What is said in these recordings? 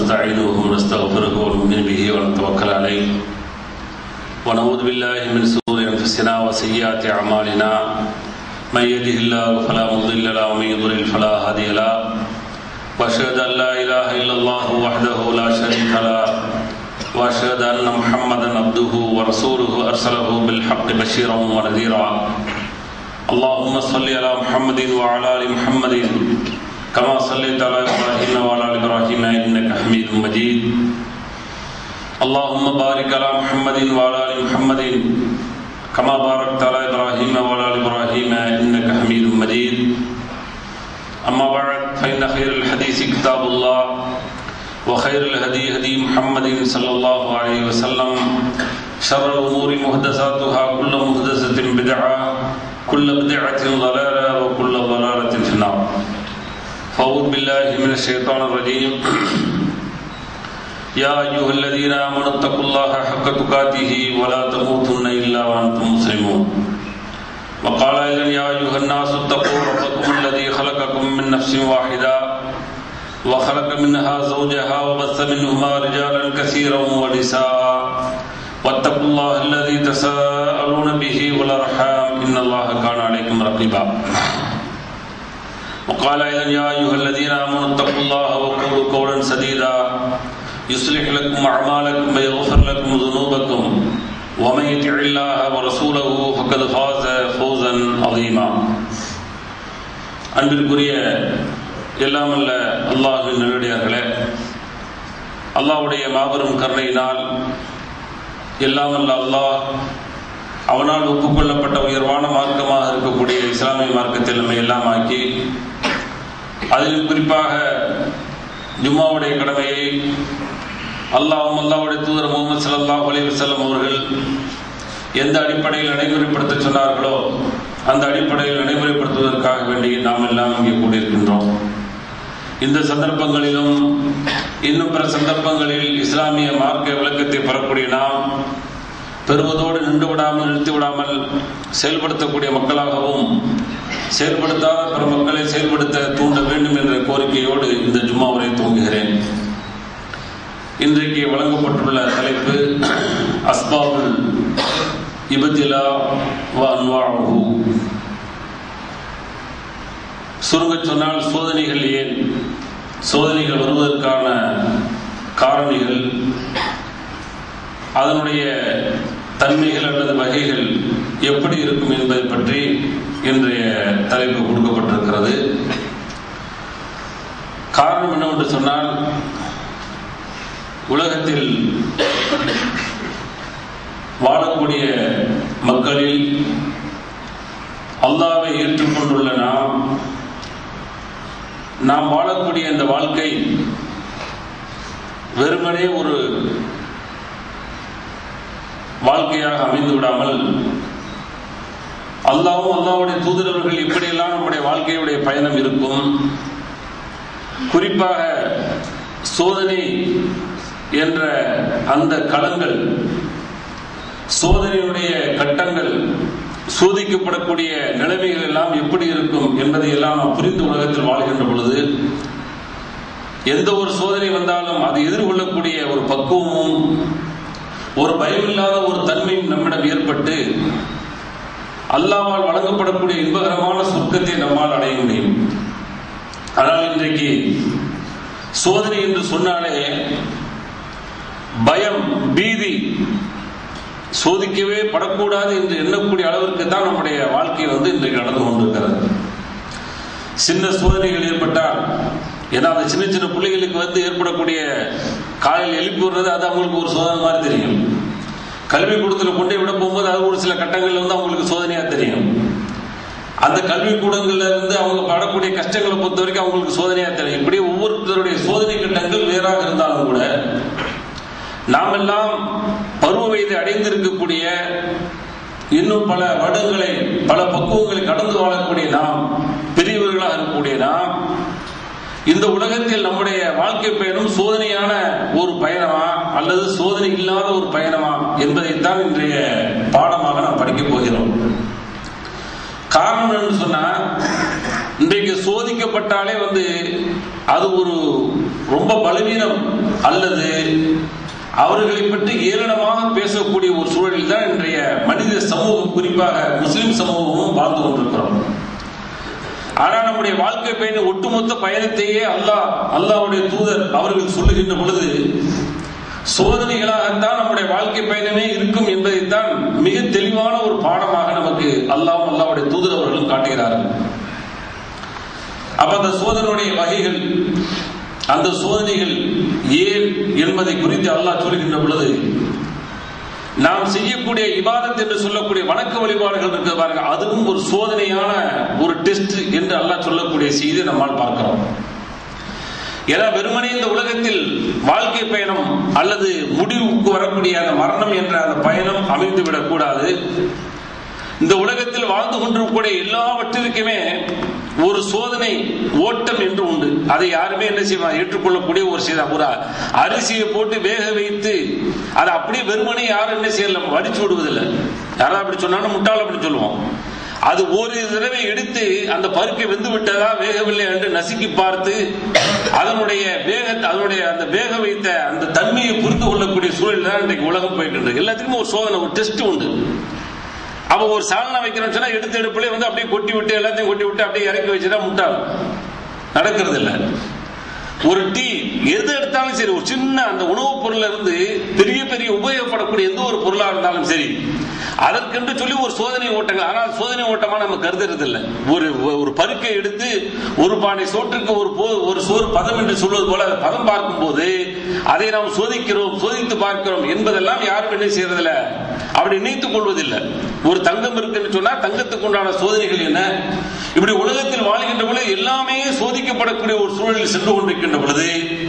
ونستعينه ونستغفره ونؤمن به ونتوكل عليه ونعوذ بالله من شرور انفسنا وسيئات اعمالنا من يهده الله فلا مضل له ومن يضلل فلا هادي له واشهد ان لا اله الا الله وحده لا شريك له واشهد ان محمدا عبده ورسوله ارسله بالحق بشيرا ونذيرا اللهم صل على محمد وعلى ال محمد كما صليت على ابراهيم وعلى ال ابراهيم انك حميد مجيد اللهم بارك على محمد وعلى ال محمد كما باركت على ابراهيم وعلى ال ابراهيم انك حميد مجيد اما بعد فان خير الحديث كتاب الله وخير الهدي هدي محمد صلى الله عليه وسلم شر الامور محدثاتها كل محدثه بدعه كل بدعه ضلاله وكل ضلاله في النار فأعوذ بالله من الشيطان الرجيم يا أيها الذين آمنوا اتقوا الله حق تقاته ولا تموتن إلا وأنتم مسلمون وقال أيضا يا أيها الناس اتقوا ربكم الذي خلقكم من نفس واحدة وخلق منها زوجها وبث منهما رجالا كثيرا ونساء واتقوا الله الذي تساءلون به والأرحام إن الله كان عليكم رقيبا وقال أيضا يا أيها الذين آمنوا اتقوا الله وقولوا قولا سديدا يصلح لكم أعمالكم ويغفر لكم ذنوبكم ومن يطع الله ورسوله فقد فاز فوزا عظيما அன்பிற்குரிய எல்லாம் அல்ல அல்லாஹின் நல்லடியார்களே அல்லாஹ்வுடைய மாபெரும் கருணையினால் எல்லாம் அல்ல அல்லாஹ் அவனால் ஒப்புக்கொள்ளப்பட்ட உயர்வான மார்க்கமாக இருக்கக்கூடிய இஸ்லாமிய மார்க்கத்தில் நம்மை எல்லாம் ஆக்கி அதில் குறிப்பாக ஜும்மாவுடைய கடமையை அல்லாஹும் அல்லாவுடைய தூதர் முகமது சல்லாஹ் அலி வசல்லம் அவர்கள் எந்த அடிப்படையில் நடைமுறைப்படுத்த சொன்னார்களோ அந்த அடிப்படையில் நடைமுறைப்படுத்துவதற்காக வேண்டி நாம் எல்லாம் இங்கே கூடியிருக்கின்றோம் இந்த சந்தர்ப்பங்களிலும் இன்னும் பிற சந்தர்ப்பங்களில் இஸ்லாமிய மார்க்க விளக்கத்தை பெறக்கூடிய நாம் பெறுவதோடு நின்று விடாமல் நிறுத்தி விடாமல் செயல்படுத்தக்கூடிய மக்களாகவும் செயல்படுத்தாத பிற மக்களை செயல்படுத்த தூண்ட வேண்டும் என்ற கோரிக்கையோடு இந்த ஜும்மா உரை துவங்குகிறேன் இன்றைக்கு வழங்கப்பட்டுள்ள தலைப்பு அஸ்பாபுல் இபத்திலா அன்வாஹு சுருங்க சொன்னால் சோதனைகள் ஏன் சோதனைகள் வருவதற்கான காரணிகள் அதனுடைய தன்மைகள் அல்லது வகைகள் எப்படி இருக்கும் என்பதை பற்றி இன்றைய தலைப்பு கொடுக்கப்பட்டிருக்கிறது காரணம் என்னவென்று சொன்னால் உலகத்தில் வாழக்கூடிய மக்களில் அல்லாவை ஏற்றுக்கொண்டுள்ள நாம் நாம் வாழக்கூடிய இந்த வாழ்க்கை வெறுமனே ஒரு வாழ்க்கையாக அமைந்து விடாமல் அல்லாவும் அல்லாவுடைய தூதரவர்கள் எப்படியெல்லாம் நம்முடைய வாழ்க்கையுடைய பயணம் இருக்கும் குறிப்பாக சோதனை என்ற அந்த களங்கள் சோதனையுடைய கட்டங்கள் சோதிக்கப்படக்கூடிய நிலைமைகள் எல்லாம் எப்படி இருக்கும் என்பதை எல்லாம் நாம் புரிந்து உலகத்தில் வாழ்கின்ற பொழுது எந்த ஒரு சோதனை வந்தாலும் அதை எதிர்கொள்ளக்கூடிய ஒரு பக்குவமும் ஒரு பயமில்லாத ஒரு தன்மையும் நம்மிடம் ஏற்பட்டு அல்லாவால் வழங்கப்படக்கூடிய இன்பகரமான சொர்க்கத்தை நம்மால் அடைய முடியும் ஆனால் இன்றைக்கு சோதனை என்று சொன்னாலே பயம் பீதி சோதிக்கவே படக்கூடாது என்று எண்ணக்கூடிய அளவிற்கு தான் நம்முடைய வாழ்க்கை வந்து இன்றைக்கு நடந்து கொண்டிருக்கிறது சின்ன சோதனைகள் ஏற்பட்டால் ஏன்னா அந்த சின்ன சின்ன பிள்ளைகளுக்கு வந்து ஏற்படக்கூடிய காலையில் எழுப்பி விடுறது அது அவங்களுக்கு ஒரு சோதனை மாதிரி தெரியும் கல்வி கூடத்துல கொண்டே விட போகும்போது அது ஒரு சில கட்டங்கள்ல வந்து அவங்களுக்கு சோதனையா தெரியும் அந்த கல்வி கூடங்கள்ல இருந்து அவங்க படக்கூடிய கஷ்டங்களை பொறுத்த வரைக்கும் அவங்களுக்கு சோதனையா தெரியும் இப்படி ஒவ்வொருத்தருடைய சோதனை கட்டங்கள் வேறாக இருந்தாலும் கூட நாம் எல்லாம் பருவ வயது அடைந்திருக்கக்கூடிய இன்னும் பல வருடங்களை பல பக்குவங்களை கடந்து வாழக்கூடிய நாம் பெரியவர்களாக இருக்கக்கூடிய நாம் இந்த உலகத்தில் நம்முடைய வாழ்க்கை பயணம் சோதனையான ஒரு பயணமா அல்லது சோதனை இல்லாத ஒரு பயணமா என்பதைத்தான் இன்றைய பாடமாக நாம் படிக்கப் போகிறோம் காரணம் என்று சொன்னா இன்றைக்கு சோதிக்கப்பட்டாலே வந்து அது ஒரு ரொம்ப பலவீனம் அல்லது அவர்களை பற்றி ஏளனமாக பேசக்கூடிய ஒரு சூழலில் தான் இன்றைய மனித சமூகம் குறிப்பாக முஸ்லிம் சமூகமும் வாழ்ந்து கொண்டிருக்கிறோம் ஆனால் நம்முடைய வாழ்க்கை பயண ஒட்டுமொத்த பயணத்தையே அல்லாஹ் அல்லாஹ்வுடைய தூதர் அவர்கள் சொல்லுகின்ற பொழுது சோதனைகளாகத்தான் நம்முடைய வாழ்க்கை பயணமே இருக்கும் என்பதைத்தான் மிக தெளிவான ஒரு பாடமாக நமக்கு அல்லாஹ் அல்லாஹ்வுடைய தூதர் அவர்களும் காட்டுகிறார்கள் அப்ப அந்த சோதனையுடைய வகைகள் அந்த சோதனைகள் ஏன் என்பதை குறித்து அல்லாஹ் சொல்கின்ற பொழுது நாம் செய்யக்கூடிய இபாதத் என்று சொல்லக்கூடிய வணக்க வழிபாடுகள் இருக்கு பாருங்க அதுவும் ஒரு சோதனையான ஒரு டெஸ்ட் என்று அல்லாஹ் சொல்லக்கூடிய செய்தி நம்மால் பார்க்கிறோம் ஏன்னா வெறுமனே இந்த உலகத்தில் வாழ்க்கை பயணம் அல்லது முடிவுக்கு வரக்கூடிய அந்த மரணம் என்ற அந்த பயணம் அமைந்து விடக்கூடாது இந்த உலகத்தில் வாழ்ந்து கொண்டிருக்கக்கூடிய எல்லாவற்றிற்குமே ஒரு சோதனை ஓட்டம் என்று உண்டு அதை யாருமே என்ன செய்வாங்க ஏற்றுக்கொள்ளக்கூடிய ஒரு செய்த ஒரு அரிசியை போட்டு வேக வைத்து அதை அப்படியே வெறுமனே யாரும் என்ன செய்யல வடிச்சு விடுவதில்லை யாராவது அப்படி சொன்னாலும் முட்டாள் அப்படி சொல்லுவோம் அது ஒரு தடவை எடுத்து அந்த பருக்கை வெந்து விட்டதா வேகவில்லை என்று நசுக்கி பார்த்து அதனுடைய வேக அதனுடைய அந்த வேக வைத்த அந்த தன்மையை புரிந்து கொள்ளக்கூடிய சூழல் தான் இன்றைக்கு உலகம் போயிட்டு இருக்கு எல்லாத்துக்குமே ஒரு சோதனை ஒரு டெஸ்ட் உண்டு அப்ப ஒரு சால்னா வைக்கிறோம்னு சொன்னா எடுத்த எடுப்புல வந்து அப்படியே கொட்டி விட்டு எல்லாத்தையும் கொட்டி விட்டு அப்படியே இறக்கி வச்சுட்டா முட்டாள் நடக்கிறது இல்லை ஒரு டீ எது எடுத்தாலும் சரி ஒரு சின்ன அந்த உணவுப் பொருள்ல இருந்து பெரிய பெரிய உபயோகப்படக்கூடிய எந்த ஒரு பொருளா இருந்தாலும் சரி அதற்கென்று சொல்லி ஒரு சோதனை ஓட்டங்கள் ஆனால் சோதனை ஓட்டமா நம்ம கருதுறது இல்லை ஒரு ஒரு பருக்கை எடுத்து ஒரு பானை சோற்றுக்கு ஒரு போ- ஒரு சோறு பதம் என்று சொல்வது போல அந்த பதம் பார்க்கும் போது அதை நாம் சோதிக்கிறோம் சோதித்து பார்க்கிறோம் என்பதெல்லாம் யாரும் என்ன செய்யறதில்ல அப்படி நினைத்துக் கொள்வதில்லை ஒரு தங்கம் இருக்குன்னு சொன்னா தங்கத்துக்கு உண்டான சோதனைகள் என்ன இப்படி உலகத்தில் வாழ்கின்ற பொழுது எல்லாமே சோதிக்கப்படக்கூடிய ஒரு சூழலில் சென்று கொண்டிருக்கின்ற பொழுது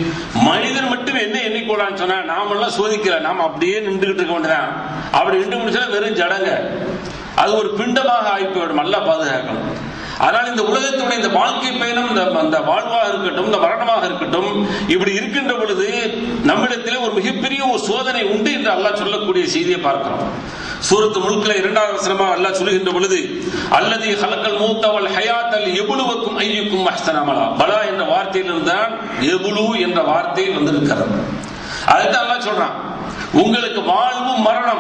மனிதன் மட்டும் என்ன எண்ணிக்கொள்ளான்னு சொன்னா நாமெல்லாம் சோதிக்கல நாம அப்படியே நின்றுகிட்டு இருக்க வேண்டியதான் அப்படி நின்று முடிச்சா வெறும் ஜடங்க அது ஒரு பிண்டமாக ஆகி போயிடும் நல்லா பாதுகாக்கணும் அதனால் இந்த உலகத்துடைய இந்த வாழ்க்கை பயணம் இந்த அந்த வாழ்வாக இருக்கட்டும் இந்த மரணமாக இருக்கட்டும் இப்படி இருக்கின்ற பொழுது நம்மிடத்திலே ஒரு மிகப்பெரிய ஒரு சோதனை உண்டு என்று அல்லாஹ் சொல்லக்கூடிய செய்தியை பார்க்கிறோம் சூரத்து முழுக்கில் இரண்டாவது வசனமாக அல்லாஹ் சொல்லுகின்ற பொழுது அல்லது ஹலக்கல் மூத்தவல் ஹயாத்தல் எபுலுவக்கும் ஐயுக்கும் அஹ்சனமலா பலா என்ற வார்த்தையிலிருந்து தான் எபுலு என்ற வார்த்தை வந்திருக்கிறது அதுதான் அல்லாஹ் சொல்றான் உங்களுக்கு வாழ்வு மரணம்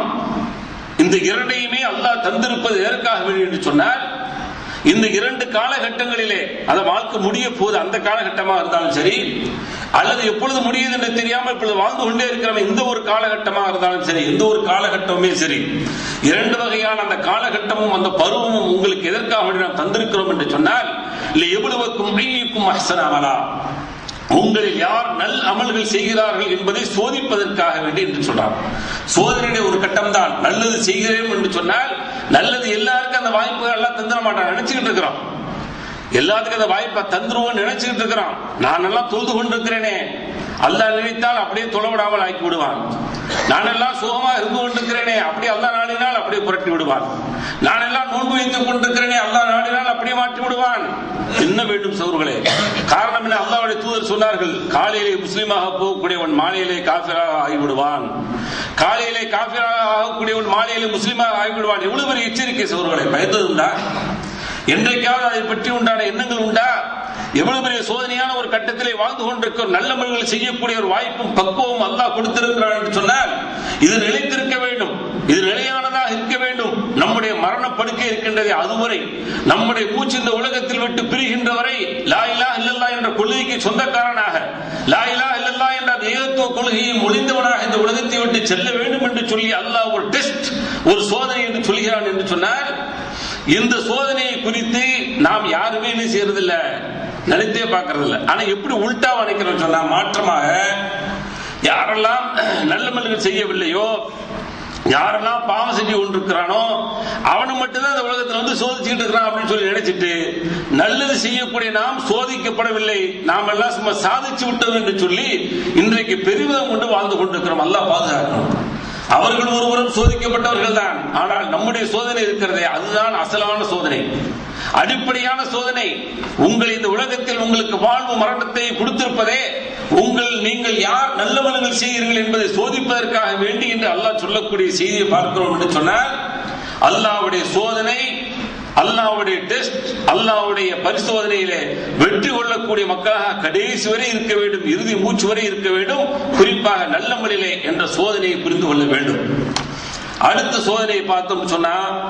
இந்த இரண்டையுமே அல்லாஹ் தந்திருப்பது எதற்காக வேண்டும் என்று சொன்னால் இந்த இரண்டு காலகட்டங்களிலே அந்த வாழ்க்கை முடிய போது அந்த காலகட்டமாக இருந்தாலும் சரி அல்லது எப்பொழுது முடியுது என்று தெரியாமல் இப்பொழுது வாழ்ந்து கொண்டே இருக்கிற இந்த ஒரு காலகட்டமாக இருந்தாலும் சரி எந்த ஒரு காலகட்டமுமே சரி இரண்டு வகையான அந்த காலகட்டமும் அந்த பருவமும் உங்களுக்கு எதற்காக வேண்டி நாம் தந்திருக்கிறோம் என்று சொன்னால் இல்லை எவ்வளவுக்கும் ஐயுக்கும் அஹ்சனாமலா உங்களில் யார் நல் அமல்கள் செய்கிறார்கள் என்பதை சோதிப்பதற்காக வேண்டி என்று சொல்றார் சோதனையுடைய ஒரு கட்டம் தான் நல்லது செய்கிறேன் என்று சொன்னால் நல்லது எல்லாருக்கும் அந்த வாய்ப்புகள் எல்லாம் தந்துட மாட்டான் நினைச்சுக்கிட்டு இருக்கிறோம் எல்லாத்துக்கும் அந்த வாய்ப்பை தந்துருவோம் நினைச்சுக்கிட்டு இருக்கிறோம் நான் எல்லாம் தொழுது கொண்டிருக்கிறேனே அல்லாஹ் நினைத்தால் அப்படியே தொலைவிடாமல் ஆக்கி விடுவான் நான் எல்லாம் சுகமா இருந்து கொண்டிருக்கிறேனே அப்படியே அல்லாஹ் நாடினால் அப்படியே புரட்டி விடுவான் நான் எல்லாம் நோன்பு வைத்துக் கொண்டிருக்கிறேனே அல்லாஹ் நாடினால் அப்படியே மாற்றி விடுவான் என்ன வேண்டும் சோர்களே காரணம் என்ன அல்லாஹ்வுடைய தூதர் சொன்னார்கள் காலையிலே முஸ்லீமாக போகக்கூடியவன் மாலையிலே காபிராக ஆகிவிடுவான் காலையிலே காபிராக ஆகக்கூடியவன் மாலையிலே முஸ்லீமாக ஆகிவிடுவான் எவ்வளவு பெரிய எச்சரிக்கை சோர்களே பயந்தது உண்டா என்றைக்காவது அதை பற்றி உண்டான எண்ணங்கள் உண்டா எவ்வளவு பெரிய சோதனையான ஒரு கட்டத்திலே வாழ்ந்து கொண்டிருக்கிற நல்ல மனிதர்கள் செய்யக்கூடிய ஒரு வாய்ப்பும் பக்குவம் அல்லாஹ் கொடுத்திருக்கிறான் என்று சொன்னால் இது நிலைத்திருக்க வேண்டும் இது நிலையானதாக இருக்க வேண்டும் நம்முடைய மரண படுக்கை இருக்கின்றதே அதுவரை நம்முடைய மூச்சு இந்த உலகத்தில் விட்டு பிரிகின்ற வரை லா இலா இல்லல்லா என்ற கொள்கைக்கு சொந்தக்காரனாக லா இலா இல்லல்லா என்ற அந்த ஏகத்துவ கொள்கையை மொழிந்தவனாக இந்த உலகத்தை விட்டு செல்ல வேண்டும் என்று சொல்லி அல்லாஹ் ஒரு டெஸ்ட் ஒரு சோதனை என்று சொல்கிறான் என்று சொன்னால் இந்த சோதனையை குறித்து நாம் யாருமே என்ன செய்யறதில்ல நினைத்தே பார்க்கறது இல்ல ஆனா எப்படி உள்டாவா நினைக்கிறோம் சொன்னா மாற்றமாக யாரெல்லாம் நல்ல மனிதர்கள் செய்யவில்லையோ யாரெல்லாம் பாவம் செஞ்சு கொண்டிருக்கிறானோ அவனு மட்டும்தான் இந்த உலகத்துல வந்து சோதிச்சுட்டு இருக்கிறான் அப்படின்னு சொல்லி நினைச்சிட்டு நல்லது செய்யக்கூடிய நாம் சோதிக்கப்படவில்லை நாம் எல்லாம் சும்மா சாதிச்சு விட்டோம் என்று சொல்லி இன்றைக்கு பெருமிதம் கொண்டு வாழ்ந்து கொண்டிருக்கிறோம் அல்லாஹ் பாதுகாக்கணும் அவர்கள் ஒருவரும் சோதிக்கப்பட்டவர்கள் தான் ஆனால் நம்முடைய சோதனை இருக்கிறதே அதுதான் அசலான சோதனை அடிப்படையான சோதனை உங்கள் இந்த உலகத்தில் உங்களுக்கு வாழ்வு மரணத்தை கொடுத்திருப்பதே உங்கள் நீங்கள் யார் நல்ல மனங்கள் செய்கிறீர்கள் என்பதை சோதிப்பதற்காக வேண்டி என்று அல்லாஹ் சொல்லக்கூடிய செய்தியை பார்க்கிறோம் என்று சொன்னால் அல்லாஹ்வுடைய சோதனை அல்லாவுடைய டெஸ்ட் அல்லாவுடைய பரிசோதனையிலே வெற்றி கொள்ளக்கூடிய மக்களாக கடைசி வரை இருக்க வேண்டும் இறுதி மூச்சு வரை இருக்க வேண்டும் குறிப்பாக நல்ல முறையிலே என்ற சோதனையை புரிந்து கொள்ள வேண்டும் அடுத்த சோதனையை பார்த்தோம் சொன்னா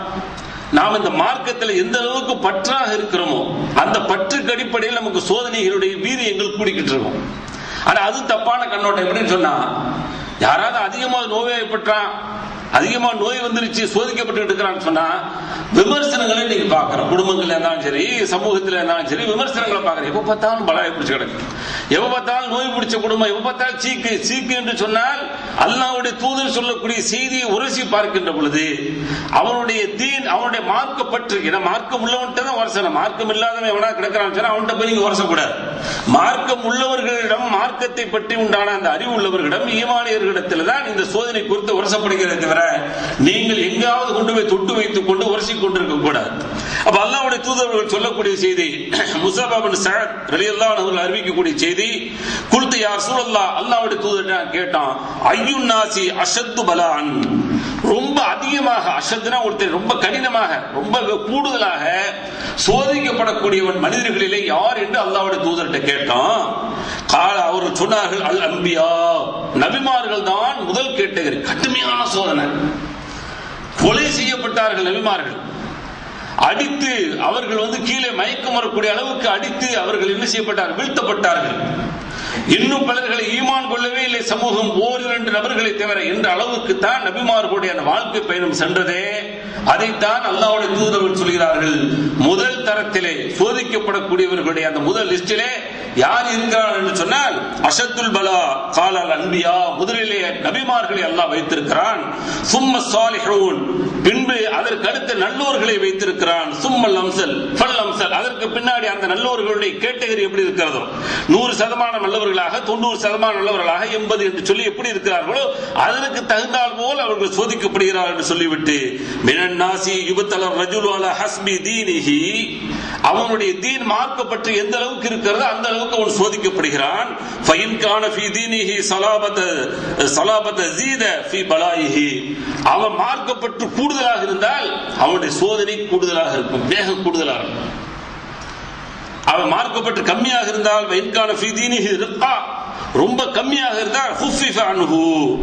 நாம் இந்த மார்க்கத்தில் எந்த அளவுக்கு பற்றாக இருக்கிறோமோ அந்த பற்றுக்கு அடிப்படையில் நமக்கு சோதனைகளுடைய வீரியங்கள் கூடிக்கிட்டு இருக்கும் ஆனா அது தப்பான கண்ணோட்டம் எப்படின்னு சொன்னா யாராவது அதிகமா நோய்வாய்ப்பட்டான் அதிகமா நோய் வந்துருச்சு சோதிக்கப்பட்டு இருக்கிறான்னு சொன்னா விமர்சனங்களை நீங்க பாக்குறோம் குடும்பங்கள்ல இருந்தாலும் சரி சமூகத்துல இருந்தாலும் சரி விமர்சனங்களை பாக்குறோம் எப்ப பார்த்தாலும் பலாய பிடிச்சு கிடக்கு எப்ப பார்த்தாலும் நோய் பிடிச்ச குடும்பம் எப்ப பார்த்தாலும் சீக்கு சீக்கு என்று சொன்னால் அல்லாவுடைய தூதர் சொல்லக்கூடிய செய்தியை உரசி பார்க்கின்ற பொழுது அவனுடைய தீன் அவனுடைய மார்க்க பற்று ஏன்னா மார்க்கம் உள்ளவன்ட்டு தான் உரசணும் மார்க்கம் இல்லாதவன் எவனா கிடக்கிறான்னு சொன்னா அவன்கிட்ட போய் நீங்க உரசக்கூடாது மார்க்கம் உள்ளவர்களிடம் மார்க்கத்தை பற்றி உண்டான அந்த அறிவு உள்ளவர்களிடம் ஈமானியர்களிடத்தில் தான் இந்த சோதனை குறித்து உரசப்படுகிறது தவிர நீங்கள் எங்காவது கொண்டு போய் தொட்டு வைத்துக் கொண்டு உரசி கொண்டிருக்க கூடாது அப்ப அல்லாவுடைய தூதர்கள் சொல்லக்கூடிய செய்தி முசாபாபின் சஹத் ரலியல்லாஹு அவர்கள் அறிவிக்கக்கூடிய செய்தி குல்து யார் சூழல்லா அல்லாவுடைய தூதர் கேட்டான் ஐயு நாசி அஷத்து பலான் ரொம்ப அதிகமாக அஷத்துனா ஒருத்தர் ரொம்ப கடினமாக ரொம்ப கூடுதலாக சோதிக்கப்படக்கூடியவன் மனிதர்களிலே யார் என்று அல்லாவுடைய தூதர்கிட்ட கேட்டான் கால அவர்கள் சொன்னார்கள் அல் அம்பியா நபிமார்கள் தான் முதல் கேட்டகரி கடுமையான சோதனை கொலை செய்யப்பட்டார்கள் நபிமார்கள் அடித்து அவர்கள் வந்து கீழே மயக்கம் வரக்கூடிய அளவுக்கு அடித்து அவர்கள் என்ன செய்யப்பட்டார்கள் வீழ்த்தப்பட்டார்கள் இன்னும் பலர்களை ஈமான் கொள்ளவே இல்லை சமூகம் ஓர் இரண்டு நபர்களை தவிர என்ற அளவுக்கு தான் நபிமார்களுடைய அந்த வாழ்க்கை பயணம் சென்றதே அதைத்தான் அல்லாவுடைய தூதர்கள் சொல்கிறார்கள் முதல் தரத்திலே சோதிக்கப்படக்கூடியவர்களுடைய அந்த முதல் லிஸ்டிலே யார் இருக்கிறார் என்று சொன்னால் அஷத்துல் பலா காலால் அன்பியா முதலிலே நபிமார்களை அல்லாஹ் வைத்திருக்கிறான் சும்ம சாலிஹூன் பின்பு அதற்கு அடுத்த நல்லோர்களை வைத்திருக்கிறான் சும்மல் அம்சல் ஃபல் அம்சல் அதற்கு பின்னாடி அந்த நல்லோர்களுடைய கேட்டகரி எப்படி இருக்கிறதோ நூறு சதமானம் நல்லவர்களாக தொண்ணூறு சதமானம் நல்லவர்களாக எண்பது என்று சொல்லி எப்படி இருக்கிறார்களோ அதற்கு தகுந்தால் போல் அவர்கள் சோதிக்கப்படுகிறார்கள் என்று சொல்லிவிட்டு மினன் நாசி யுபத்தலர் ரஜுல் அல ஹஸ்பி தீனிஹி அவனுடைய தீன் மார்க்கப்பட்டு எந்த அளவுக்கு இருக்கிறதோ அந்த அளவுக்கு அவன் சோதிக்கப்படுகிறான் ஃபைன் கான ஃபி தீனிஹி சலாபத சலாபத ஜீத ஃபி பலாயிஹி அவன் மார்க்கப்பட்டு கூடுதலாக இருந்தால் அவனுடைய சோதனை கூடுதலாக இருக்கும் வேகம் கூடுதலாக இருக்கும் அவன் மார்க்கப்பட்டு கம்மியாக இருந்தால் வைன்கான ஃபி தீனிஹி ரிக்கா ரொம்ப கம்மியாக இருந்தால் ஹுஃபிஃப அன்ஹு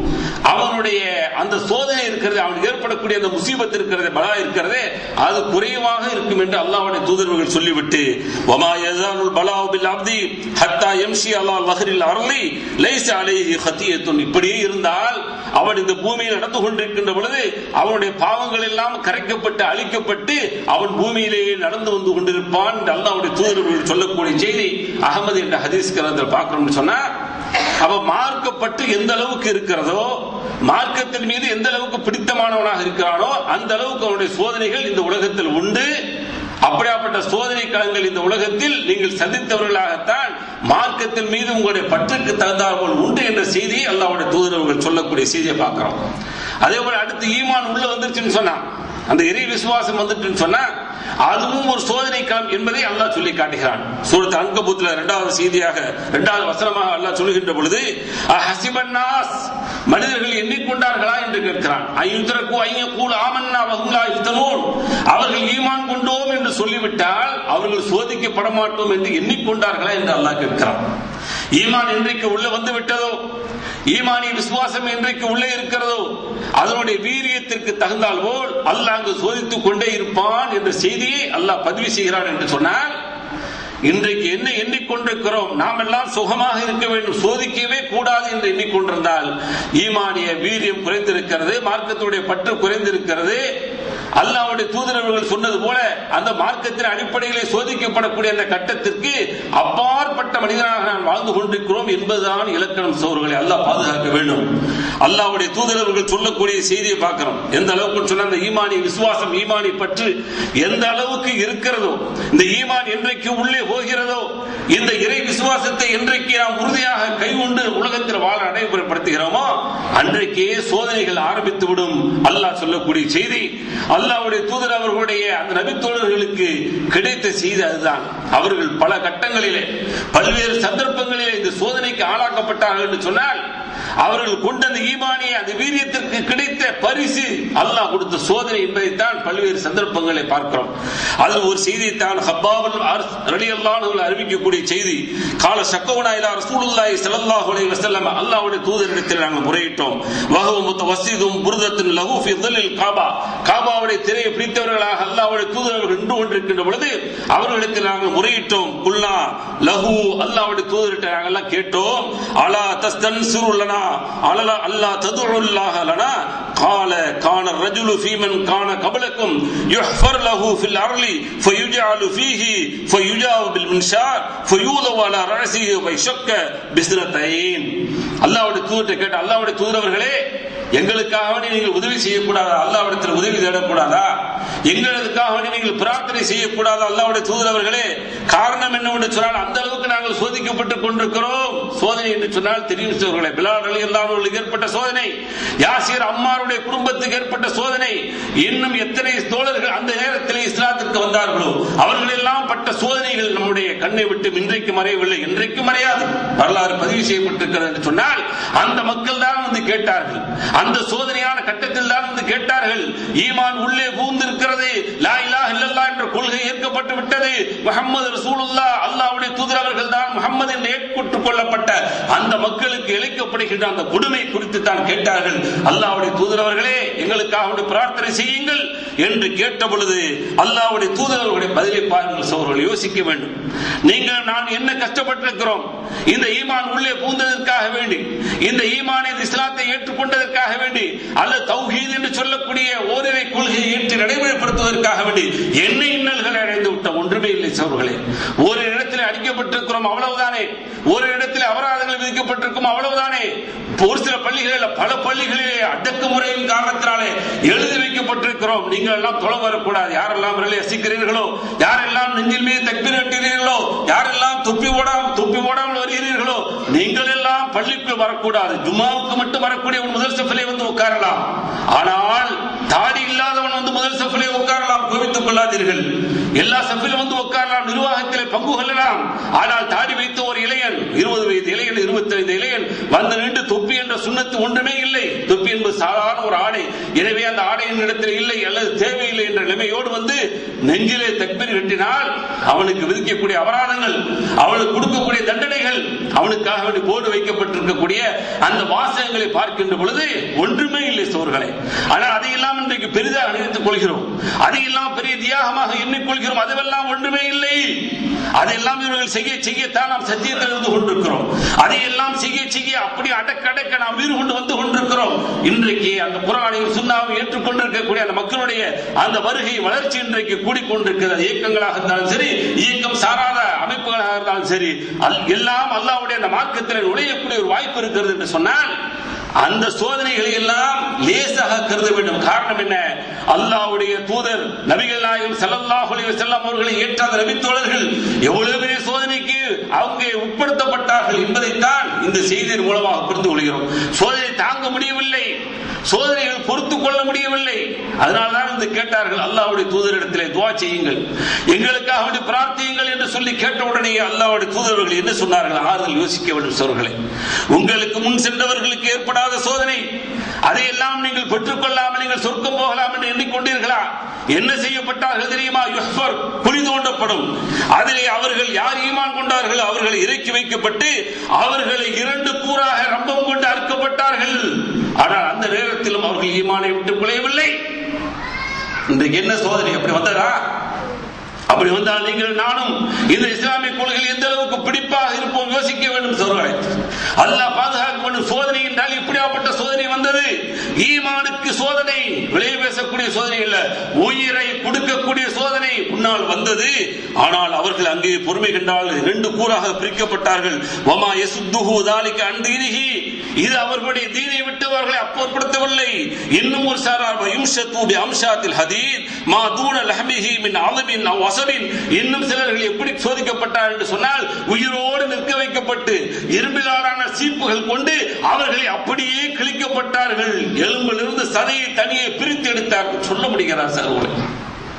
அவனுடைய அந்த சோதனை இருக்கிறது அவனுக்கு ஏற்படக்கூடிய அந்த முசீபத் இருக்கிறது பலா இருக்கிறதே அது குறைவாக இருக்கும் என்று அல்லாஹ்வுடைய தூதர்கள் சொல்லிவிட்டு வமா யஸாலுல் பலாஉ பில் அப்தி ஹத்தா யம்ஷி அலா லஹரில் அர்லி லைஸ அலைஹி ஹதியத்துன் இப்படியே இருந்தால் அவன் இந்த பூமியில் நடந்து கொண்டிருக்கின்ற பொழுது அவனுடைய பாவங்கள் எல்லாம் கரைக்கப்பட்டு அழிக்கப்பட்டு அவன் பூமியிலேயே நடந்து வந்து கொண்டிருப்பான் என்று அல்லாஹ்வுடைய தூதர்கள் சொல்லக்கூடிய செய்தி அகமது என்ற ஹதீஸ் கிரந்தத்தில் பார்க்கணும்னு சொன்னா அவ மார்க்கப்பட்டு எந்த அளவுக்கு இருக்கிறதோ மார்க்கத்தின் மீது எந்த அளவுக்கு பிடித்தமானவனாக இருக்கிறானோ அந்த அளவுக்கு அவனுடைய சோதனைகள் இந்த உலகத்தில் உண்டு அப்படியாப்பட்ட சோதனை களங்கள் இந்த உலகத்தில் நீங்கள் சந்தித்தவர்களாகத்தான் மார்க்கத்தின் மீது உங்களுடைய பற்றுக்கு தகுந்தால் போல் உண்டு என்ற செய்தியை அல்லாவுடைய தூதரவர்கள் சொல்லக்கூடிய செய்தியை பார்க்கிறோம் அதே போல அடுத்து ஈமான் உள்ள வந்துருச்சுன்னு சொன்னா அந்த இறை விசுவாசம் வந்துட்டுன்னு சொன்னா அதுவும் ஒரு சோதனை களம் என்பதை அல்லாஹ் சொல்லி காட்டுகிறான் சூரத் அங்கபூத்துல இரண்டாவது செய்தியாக இரண்டாவது வசனமாக அல்லாஹ் சொல்லுகின்ற பொழுது ஹசிபன்னாஸ் மனிதர்கள் எண்ணிக்கொண்டார்களா என்று கேட்கிறான் ஐயுத்தரக்கு ஐயக்கூல் ஆமன்னா வகுங்களா யுத்தனூன் அவர்கள் ஈமான் கொண்டோம் என்று சொல்லிவிட்டால் அவர்கள் சோதிக்கப்பட மாட்டோம் என்று எண்ணிக்கொண்டார்களா என்று அல்லாஹ் கேட்கிறான் ஈமான் என்றைக்கு உள்ள வந்து விட்டதோ ஈமானி விசுவாசம் என்றைக்கு உள்ளே இருக்கிறதோ அதனுடைய வீரியத்திற்கு தகுந்தால் போல் அல்லாஹ் அங்கு சோதித்துக் கொண்டே இருப்பான் என்ற செய்தியை அல்லாஹ் பதிவு செய்கிறான் என்று சொன்னால் இன்றைக்கு என்ன எண்ணிக்கொண்டிருக்கிறோம் நாம் எல்லாம் சுகமாக இருக்க வேண்டும் சோதிக்கவே கூடாது என்று எண்ணிக்கொண்டிருந்தால் ஈமானிய வீரியம் குறைந்திருக்கிறது மார்க்கத்துடைய பற்று குறைந்திருக்கிறது அல்லாவுடைய தூதரவர்கள் சொன்னது போல அந்த மார்க்கத்தின் அடிப்படையிலே சோதிக்கப்படக்கூடிய அந்த கட்டத்திற்கு அப்பாற்பட்ட மனிதனாக நான் வாழ்ந்து கொண்டிருக்கிறோம் என்பதுதான் இலக்கணம் சோர்களை அல்லாஹ் பாதுகாக்க வேண்டும் அல்லாவுடைய தூதரவர்கள் சொல்லக்கூடிய செய்தியை பார்க்கிறோம் எந்த அளவுக்கு சொன்ன அந்த ஈமானி விசுவாசம் ஈமானி பற்று எந்த அளவுக்கு இருக்கிறதோ இந்த ஈமான் என்றைக்கு உள்ளே போகிறதோ இந்த இறை விசுவாசத்தை என்றைக்கு நாம் உறுதியாக கைகொண்டு உலகத்தில் வாழ நடைமுறைப்படுத்துகிறோமோ அன்றைக்கே சோதனைகள் ஆரம்பித்து விடும் அல்லாஹ் சொல்லக்கூடிய செய்தி அல்லாவுடைய தூதர் அவர்களுடைய அந்த நபித்தோழர்களுக்கு கிடைத்த செய்தி அதுதான் அவர்கள் பல கட்டங்களிலே பல்வேறு சந்தர்ப்பங்களிலே இந்த சோதனைக்கு ஆளாக்கப்பட்டார்கள் என்று சொன்னால் அவர்கள் கொண்ட அந்த ஈமானிய அந்த வீரியத்திற்கு கிடைத்த பரிசு அல்லாஹ் கொடுத்த சோதனை என்பதைத்தான் பல்வேறு சந்தர்ப்பங்களை பார்க்கிறோம் அதில் ஒரு செய்தியைத்தான் ஹப்பாபுல் ரலி அல்லாஹ் அறிவிக்கக்கூடிய செய்தி கால சக்கவனா இலா ரசூலுல்லாஹி ஸல்லல்லாஹு அலைஹி வஸல்லம் அல்லாஹ்வுடைய தூதரிடத்தில் நாங்கள் முறையிட்டோம் வஹு முத்தவஸ்ஸிதும் புர்தத்துன் லஹு ஃபி ظில்லில் காபா காபாவுடைய திரையை பிடித்தவர்களாக அல்லாஹ்வுடைய தூதர்கள் நின்று கொண்டிருக்கின்ற பொழுது அவர்களிடத்தில் நாங்கள் முறையிட்டோம் குல்னா லஹு அல்லாஹ்வுடைய தூதரிட்ட நாங்கள் எல்லாம் கேட்டோம் அலா தஸ்தன்சிரு லனா அலலா அல்லா ததுல்லாஹ லனா قال كان الرجل في من كان قبلكم يحفر له في الارض فيجعل فيه فيجاو بالمنشار فيوضع على راسه ويشق بسنتين அல்லாஹ்வுடைய தூதரை கேட்ட அல்லாஹ்வுடைய தூதரவர்களே எங்களுக்காக வேண்டி நீங்கள் உதவி செய்யக்கூடாதா அல்லாவிடத்தில் உதவி தேடக்கூடாதா எங்களுக்காக வேண்டி நீங்கள் பிரார்த்தனை செய்யக்கூடாதா அல்லாவுடைய தூதரவர்களே காரணம் என்னவென்று சொன்னால் அந்த அளவுக்கு நாங்கள் சோதிக்கப்பட்டுக் கொண்டிருக்கிறோம் சோதனை என்று சொன்னால் தெரியும் சோழர்களே பிலால் அலி அல்லாஹர்களுக்கு ஏற்பட்ட சோதனை யாசிர் அம்மாருடைய குடும்பத்துக்கு ஏற்பட்ட சோதனை இன்னும் எத்தனை தோழர்கள் அந்த நேரத்தில் இஸ்லாத்திற்கு வந்தார்களோ அவர்கள் எல்லாம் பட்ட சோதனைகள் நம்முடைய கண்ணை விட்டு இன்றைக்கு மறையவில்லை இன்றைக்கு மறையாது வரலாறு பதிவு செய்யப்பட்டிருக்கிறது என்று சொன்னால் அந்த மக்கள் தான் வந்து கேட்டார்கள் அந்த சோதனையான கட்டத்தில் தான் வந்து கேட்டார்கள் ஈமான் உள்ளே பூந்திருக்கிறது லா இலாஹ இல்லல்லாஹ் என்ற கொள்கை ஏற்கப்பட்டு விட்டது முஹம்மது ரசூலுல்லாஹ் அல்லாஹ்வுடைய தூதர் அவர்கள் தான் முஹம்மது என்று ஏற்றுக் கொள்ளப்பட்ட அந்த மக்களுக்கு இழைக்கப்படுகின்ற அந்த கொடுமை குறித்து தான் கேட்டார்கள் அல்லாஹ்வுடைய தூதர் அவர்களே எங்களுக்காக வேண்டி பிரார்த்தனை செய்யுங்கள் என்று கேட்ட பொழுது அல்லாஹ்வுடைய தூதர் அவர்களுடைய பதிலை பாருங்கள் சோழர்கள் யோசிக்க வேண்டும் நீங்கள் நான் என்ன கஷ்டப்பட்டிருக்கிறோம் இந்த ஈமான் உள்ளே பூந்ததற்காக வேண்டி இந்த ஈமானை இந்த இஸ்லாத்தை ஏற்றுக்கொண்டதற்காக வேண்டி அல்ல தௌஹீத் என்று சொல்லக்கூடிய ஓரிரை கொள்கையை ஏற்று நடைமுறைப்படுத்துவதற்காக வேண்டி என்ன இன்னல்களை அடைந்து விட்ட ஒன்றுமே இல்லை சோர்களே ஒரு இடத்தில் அடிக்கப்பட்டிருக்கிறோம் அவ்வளவுதானே ஒரு இடத்தில் அபராதங்கள் விதிக்கப்பட்டிருக்கும் அவ்வளவுதானே ஒரு சில பள்ளிகளில் பல பள்ளிகளிலே அடக்குமுறையின் காரணத்தினாலே எழுதி வைக்கப்பட்டிருக்கிறோம் நீங்கள் எல்லாம் தொலை வரக்கூடாது யாரெல்லாம் விரலை அசிக்கிறீர்களோ யாரெல்லாம் நெஞ்சில் மீது தக்பீர் கட்டுகிறீர்களோ யாரெல்லாம் துப்பி ஓடாமல் துப்பி ஓடாமல் வருகிறீர்களோ நீங்கள் எல்லாம் பள்ளிக்குள் வரக்கூடாது ஜும்மாவுக்கு மட்டும் வரக்கூடிய ஒரு முதல் சஃபிலே வந்து உட்காரலாம் ஆனால் தாடி இல்லாதவன் வந்து முதல் சஃபிலே உட்காரலாம் கோவித்துக் கொள்ளாதீர்கள் எல்லா சஃபிலும் வந்து உட்காரலாம் நிர்வாகத்திலே பங்கு கொள்ளலாம் ஆனால் தாடி வைத்த ஒரு இளையன் இருபது வயது இளையன் இருபத்தி ஐந்து இளையன் வந்து நின்று தொப்பி என்ற சுண்ணத்து ஒன்றுமே இல்லை தொப்பி என்பது சாதாரண ஒரு ஆடை எனவே அந்த ஆடையின் இடத்தில் இல்லை அல்லது தேவையில்லை என்ற நிலைமையோடு வந்து நெஞ்சிலே தக்பீர் கட்டினால் அவனுக்கு விதிக்கக்கூடிய அபராதங்கள் அவனுக்கு கொடுக்கக்கூடிய தண்டனைகள் அவனுக்காக வேண்டி போர்டு வைக்கப்பட்டிருக்கக்கூடிய அந்த வாசகங்களை பார்க்கின்ற பொழுது ஒன்றுமே இல்லை சோர்களே ஆனால் அதையெல்லாம் இன்றைக்கு பெரிதாக நினைத்துக் கொள்கிறோம் அதையெல்லாம் பெரிய தியாகமாக எண்ணிக்கொள்கிறோம் அதுவெல்லாம் ஒன்றுமே இல்லை அதையெல்லாம் இவர்கள் செய்ய செய்யத்தான் நாம் சத்தியத்தில் இருந்து கொண்டிருக்கிறோம் அதையெல்லாம் செய்ய செய்ய அப்படி அடக்க அடக்க நாம் வீறு கொண்டு வந்து கொண்டிருக்கிறோம் இன்றைக்கு அந்த குரானையும் சுண்ணாவை ஏற்றுக்கொண்டிருக்கக்கூடிய அந்த மக்களுடைய அந்த வருகை வளர்ச்சி இன்றைக்கு கூடிக்கொண்டிருக்கிறது இயக்கங்களாக இருந்தாலும் சரி இயக்கம் சாராத அமைப்புகளாக இருந்தாலும் சரி அல்- எல்லாம் அல்லாவுடைய அந்த மார்க்கத்தில் நுழையக்கூடிய ஒரு வாய்ப்பு இருக்கிறது என்று சொன்னால் அந்த சோதனைகளை எல்லாம் லேசாக கருத வேண்டும் காரணம் என்ன அல்லாஹ்வுடைய தூதர் நபிகள் நாயகம் ஸல்லல்லாஹு அலைஹி வஸல்லம் அவர்களை ஏற்ற அந்த நபித்தோழர்கள் எவ்வளவு பெரிய சோதனைக்கு அவங்க உட்படுத்தப்பட்டார்கள் என்பதைத்தான் இந்த செய்தியின் மூலமாக புரிந்து கொள்கிறோம் சோதனை தாங்க முடியவில்லை சோதனைகள் பொறுத்துக் கொள்ள முடியவில்லை அதனால்தான் வந்து கேட்டார்கள் அல்லாஹ்வுடைய தூதரிடத்திலே துவா செய்யுங்கள் எங்களுக்காக வேண்டி பிரார்த்தியுங்கள் என்று சொல்லி கேட்ட உடனே அல்லாஹ்வுடைய தூதர்கள் என்ன சொன்னார்கள் ஆறுதல் யோசிக்க வேண்டும் சோர்களே உங்களுக்கு முன் சென்றவர்களுக்கு ஏற்படாத சோதனை அதையெல்லாம் நீங்கள் பெற்றுக்கொள்ளாமல் நீங்கள் சொர்க்கம் போகலாம் என்று எண்ணிக்கொண்டீர்களா என்ன செய்யப்பட்டார்கள் தெரியுமா யுஹ்பர் குழி தோண்டப்படும் அதிலே அவர்கள் யார் ஈமான் கொண்டார்கள் அவர்கள் இறக்கி வைக்கப்பட்டு அவர்களை இரண்டு கூறாக ரம்பம் கொண்டு அறுக்கப்பட்டார்கள் ஆனால் அந்த நேரத்திலும் அவர்கள் ஈமானை விட்டு குலையவில்லை இன்றைக்கு என்ன சோதனை அப்படி வந்ததா அப்படி வந்தால் நீங்கள் நானும் இந்த இஸ்லாமிய கொள்கையில் எந்த அளவுக்கு பிடிப்பாக இருப்போம் யோசிக்க வேண்டும் சொல்கிறேன் அல்லாஹ் பாதுகாக்க வேண்டும் சோதனை என்றால் இப்படியாப்பட்ட சோதனை வந்தது ஈமானுக்கு சோதனை விளைய பேசக்கூடிய சோதனை இல்ல உயிரை கொடுக்கக்கூடிய சோதனை முன்னால் வந்தது ஆனால் அவர்கள் அங்கே பொறுமை கண்டால் ரெண்டு கூறாக பிரிக்கப்பட்டார்கள் வமா யசுத்துஹு தாலிக அந்தீனிஹி இது அவர்களுடைய தீனை விட்டு அவர்களை அப்புறப்படுத்தவில்லை இன்னும் ஒரு சாரார் யும்ஷத்து பி அம்ஷாத்தில் ஹதீத் மா தூன லஹமிஹி மின் அலமின் அவ் வசபின் இன்னும் சிலர்கள் எப்படி சோதிக்கப்பட்டார் என்று சொன்னால் உயிரோடு நிற்க வைக்கப்பட்டு இரும்பிலான சீப்புகள் கொண்டு அவர்களை அப்படியே கிழிக்கப்பட்டார்கள் எலும்பிலிருந்து சதையை தனியே பிரித்து எடுத்தார்கள் சொல்ல முடிகிறார் சார் உங்களை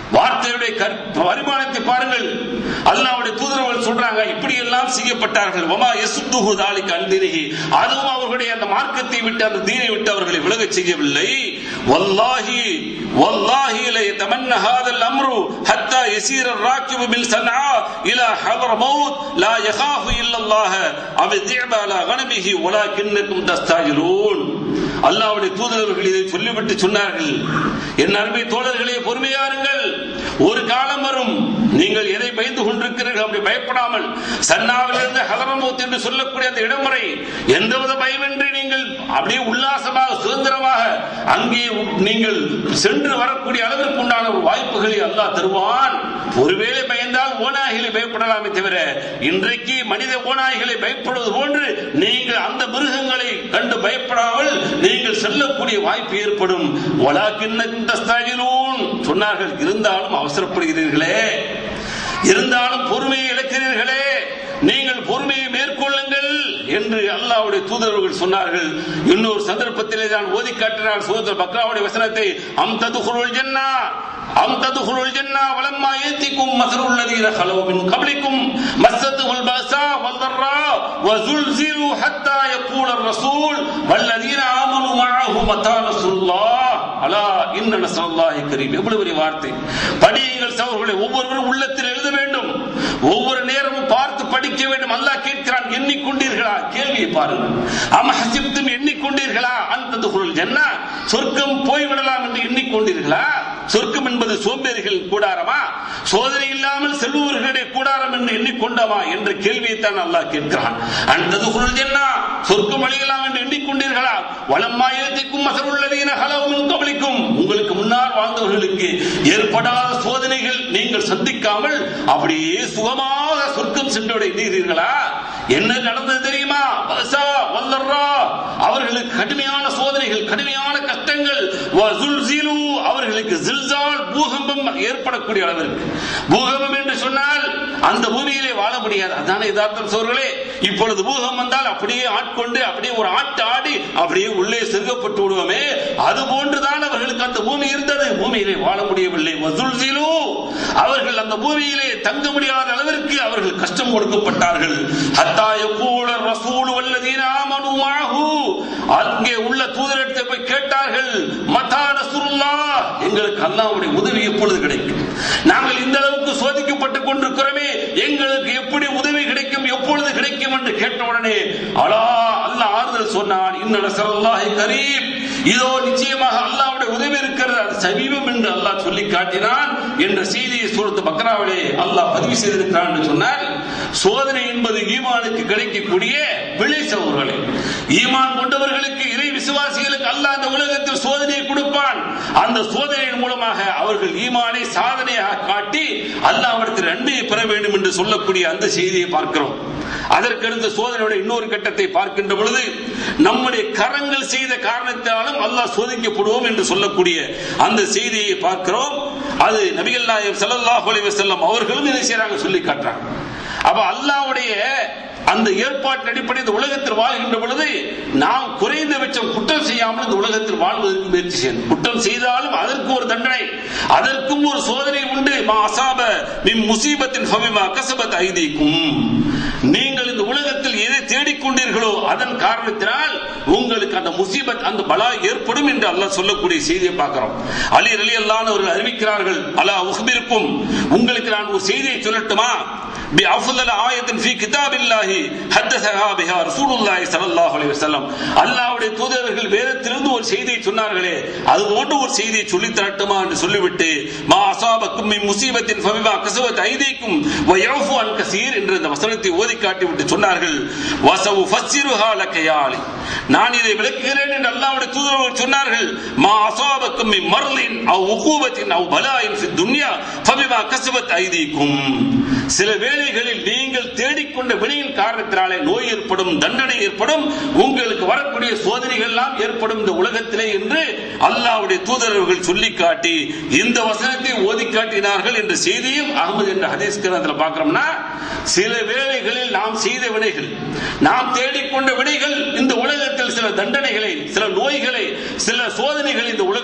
வார்த்தையுடைய கற்- பரிமாணத்தை பாருங்கள் அல்லாஹ்வுடைய தூதர்கள் சொல்றாங்க இப்படி எல்லாம் செய்யப்பட்டார்கள் வமா யசுத்துஹு தாலிக அன்திரிஹி அதுவும் அவர்களுடைய அந்த மார்க்கத்தை விட்டு அந்த தீனை விட்டு அவர்களை விலகச் செய்யவில்லை வல்லாஹி வல்லாஹி لا يتمنى هذا الامر حتى يسير الراكب بالصنعاء الى حضر موت لا يخاف الا الله او الذئب على غنمه ولكنكم تستعجلون அல்லாஹ்வுடைய தூதர்கள் இதை சொல்லிவிட்டு சொன்னார்கள் என் அருமை தோழர்களே பொறுமையாருங்கள் ஒரு காலம் வரும் நீங்கள் எதை பயந்து கொண்டிருக்கிறீர்கள் அப்படி பயப்படாமல் சன்னாவிலிருந்து ஹலரமூத் என்று சொல்லக்கூடிய அந்த இடம் வரை எந்தவித பயமின்றி நீங்கள் அப்படியே உல்லாசமாக சுதந்திரமாக அங்கே நீங்கள் சென்று வரக்கூடிய அளவிற்கு உண்டான ஒரு வாய்ப்புகளை அல்லாஹ் தருவான் ஒருவேளை பயந்தால் ஓநாய்களை பயப்படலாமே தவிர இன்றைக்கு மனித ஓநாய்களை பயப்படுவது போன்று நீங்கள் அந்த மிருகங்களை கண்டு பயப்படாமல் நீங்கள் செல்லக்கூடிய வாய்ப்பு ஏற்படும் வலாக்கின்ன சொன்னார்கள் இருந்தாலும் அவசரப்படுகிறீர்களே இருந்தாலும் பொறுமையை இழக்கிறீர்களே நீங்கள் பொறுமையை மேற்கொள்ளுங்கள் என்று அல்லாஹ்வுடைய தூதர்கள் சொன்னார்கள் இன்னொரு சந்தர்ப்பத்திலே தான் ஓதி காட்டினார் சூதர் பக்ராவுடைய வசனத்தை அம் ததுகுருள் ஜன்னா அம் ததுகுருள் ஜன்னா வலம்மா ஏத்திக்கும் மசருல் லதீன خلو من قبلكم مستهم البأساء والضراء وزلزلوا حتى يقول الرسول والذين آمنوا معه متى نصر الله அலா இன்ன நஸ்ரல்லாஹி கரீம் எவ்வளவு பெரிய வார்த்தை படியுங்கள் சகோதரர்களே ஒவ்வொருவரும் உள்ளத்தில் எழுத வேண்டும் ஒவ்வொரு நேரமும் பார்த்து படிக்க வேண்டும் அல்லாஹ் கேட்கிறான் எண்ணிக்கொண்டீர்களா கேள்வியை பாருங்கள் அம ஹசிப்தும் எண்ணிக்கொண்டீர்களா அந்த குரல் என்ன சொர்க்கம் போய்விடலாம் என்று எண்ணிக்கொண்டீர்களா சொர்க்கம் என்பது சோம்பேறிகள் கூடாரமா சோதனை இல்லாமல் செல்பவர்களுடைய கூடாரம் என்று எண்ணிக்கொண்டமா என்ற கேள்வியை தான் அல்லாஹ் கேட்கிறான் அந்தது குரல் என்ன சொர்க்கம் அழியலாம் என்று எண்ணிக்கொண்டீர்களா வளம்மா ஏத்திக்கும் மசருள்ளதீன ஹலவும் கபலிக்கும் உங்களுக்கு முன்னால் வாழ்ந்தவர்களுக்கு ஏற்படாத சோதனைகள் நீங்கள் சந்திக்காமல் அப்படியே சுகமாக சொர்க்கம் சென்றடைந்தீர்களா என்ன நடந்தது தெரியுமா பஸா, வல்லர்ரா, அவர்களுக்கு கடுமையான சோதனைகள் கடுமையான கஷ்டங்கள் வஸுல்சிலு, அவர்களுக்கு ஜில்சால் பூகம்பம் ஏற்படக்கூடிய அளவிற்கு பூகம்பம் என்று சொன்னால் அந்த பூமியிலே வாழ முடியாது அதான யதார்த்தம் சோர்களே இப்பொழுது பூகம் வந்தால் அப்படியே ஆட்கொண்டு அப்படியே ஒரு ஆட்டு ஆடி அப்படியே உள்ளே செருகப்பட்டு விடுவோமே அது போன்றுதான் அவர்களுக்கு அந்த பூமி இருந்தது பூமியிலே வாழ முடியவில்லை வஸுல்சிலு, அவர்கள் அந்த பூமியிலே தங்க முடியாத அளவிற்கு அவர்கள் கஷ்டம் கொடுக்கப்பட்டார்கள் ஹத்தா யகூல ரசூல் வல்லதீன ஆமனு மஅஹு அங்கே உள்ள தூதரிடத்தை போய் கேட்டார்கள் மதா நஸ்ருல்லாஹ் எங்களுக்கு அல்லாஹ்வுடைய உதவி எப்பொழுது கிடைக்கும் நாங்கள் இந்த அளவுக்கு சோதிக்கப்பட்டுக் கொண்டிருக்கிறோமே எங்களுக்கு எப்படி உதவி கிடைக்கும் எப்பொழுது கிடைக்கும் என்று கேட்ட உடனே அலா அல்லாஹ் ஆறுதல் சொன்னான் இன்ன நஸ்ரல்லாஹி கரீம் இதோ நிச்சயமாக அல்லாஹ்வுடைய உதவி இருக்கிறது அது சமீபம் என்று அல்லாஹ் சொல்லி காட்டினான் என்ற செய்தியை சூரத்து பக்ராவிலே அல்லாஹ் பதிவு செய்திருக்கிறான் என்று சொன்னால் சோதனை என்பது ஈமானுக்கு கிடைக்கக்கூடிய விளை சகோதரர்களே ஈமான் கொண்டவர்களுக்கு இறை விசுவாசிகளுக்கு அல்லாஹ் அந்த உலகத்தில் சோதனையை கொடுப்பான் அந்த சோதனையின் மூலமாக அவர்கள் ஈமானை சாதனையாக காட்டி அல்லாஹ்விடத்தில் நன்மையை பெற வேண்டும் என்று சொல்லக்கூடிய அந்த செய்தியை பார்க்கிறோம் அதற்கடுத்து சோதனையுடைய இன்னொரு கட்டத்தை பார்க்கின்ற பொழுது நம்முடைய கரங்கள் செய்த காரணத்தாலும் அல்லாஹ் சோதிக்கப்படுவோம் என்று சொல்லக்கூடிய அந்த செய்தியை பார்க்கிறோம் அது நபிகள் நாயகம் ஸல்லல்லாஹு அலைஹி வஸல்லம் அவர்களும் இதை செய்றாங்க சொல்லி காட்டுறாங்க அப்ப அல்லாஹ்வுடைய அந்த ஏற்பாட்டின் அடிப்படை இந்த உலகத்தில் வாழ்கின்ற பொழுது நாம் குறைந்தபட்சம் குற்றம் செய்யாமல் இந்த உலகத்தில் வாழ்வதற்கு முயற்சி செய்யணும் குற்றம் செய்தாலும் அதற்கு ஒரு தண்டனை அதற்கும் ஒரு சோதனை உண்டு மா அசாப மின் முசீபத்தின் ஃபபிமா கசபத் ஐதீக்கும் நீங்கள் இந்த உலகத்தில் எதை தேடிக்கொண்டீர்களோ அதன் காரணத்தினால் உங்களுக்கு அந்த முசீபத் அந்த பலா ஏற்படும் என்று அல்லாஹ் சொல்லக்கூடிய செய்தியை பார்க்கிறோம் அலி அலி அல்லான்னு அவர்கள் அறிவிக்கிறார்கள் அலா உஹ்பிருக்கும் உங்களுக்கு நான் ஒரு செய்தியை சொல்லட்டுமா بأفضل آية في كتاب الله حدثها بها رسول الله صلى الله عليه وسلم அல்லாஹ்வுடைய தூதர்கள் வேதத்திலிருந்து ஒரு செய்தியை சொன்னார்களே அது போன்ற ஒரு செய்தியை சொல்லி தரட்டுமா என்று சொல்லிவிட்டு மா அசாபக்கும் மின் முசீபத்தின் ஃபபிமா கசவத் ஐதீக்கும் வயஃபு அன் கசீர் என்ற இந்த வசனத்தை ஓதி காட்டிவிட்டு சொன்னார்கள் வசவு ஃபஸ்ஸிருஹா லக்கயாலி நான் இதை விளக்குகிறேன் என்று அல்லாஹ்வுடைய தூதர்கள் சொன்னார்கள் மா அசாபக்கும் மின் மர்லின் அவ் உகூபத்தின் அவ் பலாயின் ஃபி துன்யா ஃபபிமா கசவத் ஐதீக்கும் சில வேளைகளில் நீங்கள் தேடிக்கொண்ட வினையின் காரணத்தினாலே நோய் ஏற்படும் தண்டனை ஏற்படும் உங்களுக்கு வரக்கூடிய சோதனைகள் எல்லாம் ஏற்படும் இந்த உலகத்திலே என்று அல்லாஹ்வுடைய தூதரர்கள் சொல்லி காட்டி இந்த வசனத்தை ஓதி காட்டினார்கள் என்ற செய்தியும் அகமது என்ற ஹதீஸ் கிரந்தத்தில் பார்க்கிறோம்னா சில வேளைகளில் நாம் செய்த வினைகள் நாம் தேடிக்கொண்ட வினைகள் இந்த உலகத்தில் சில தண்டனைகளை சில நோய்களை சில சோதனைகளை இந்த உலகத்தில்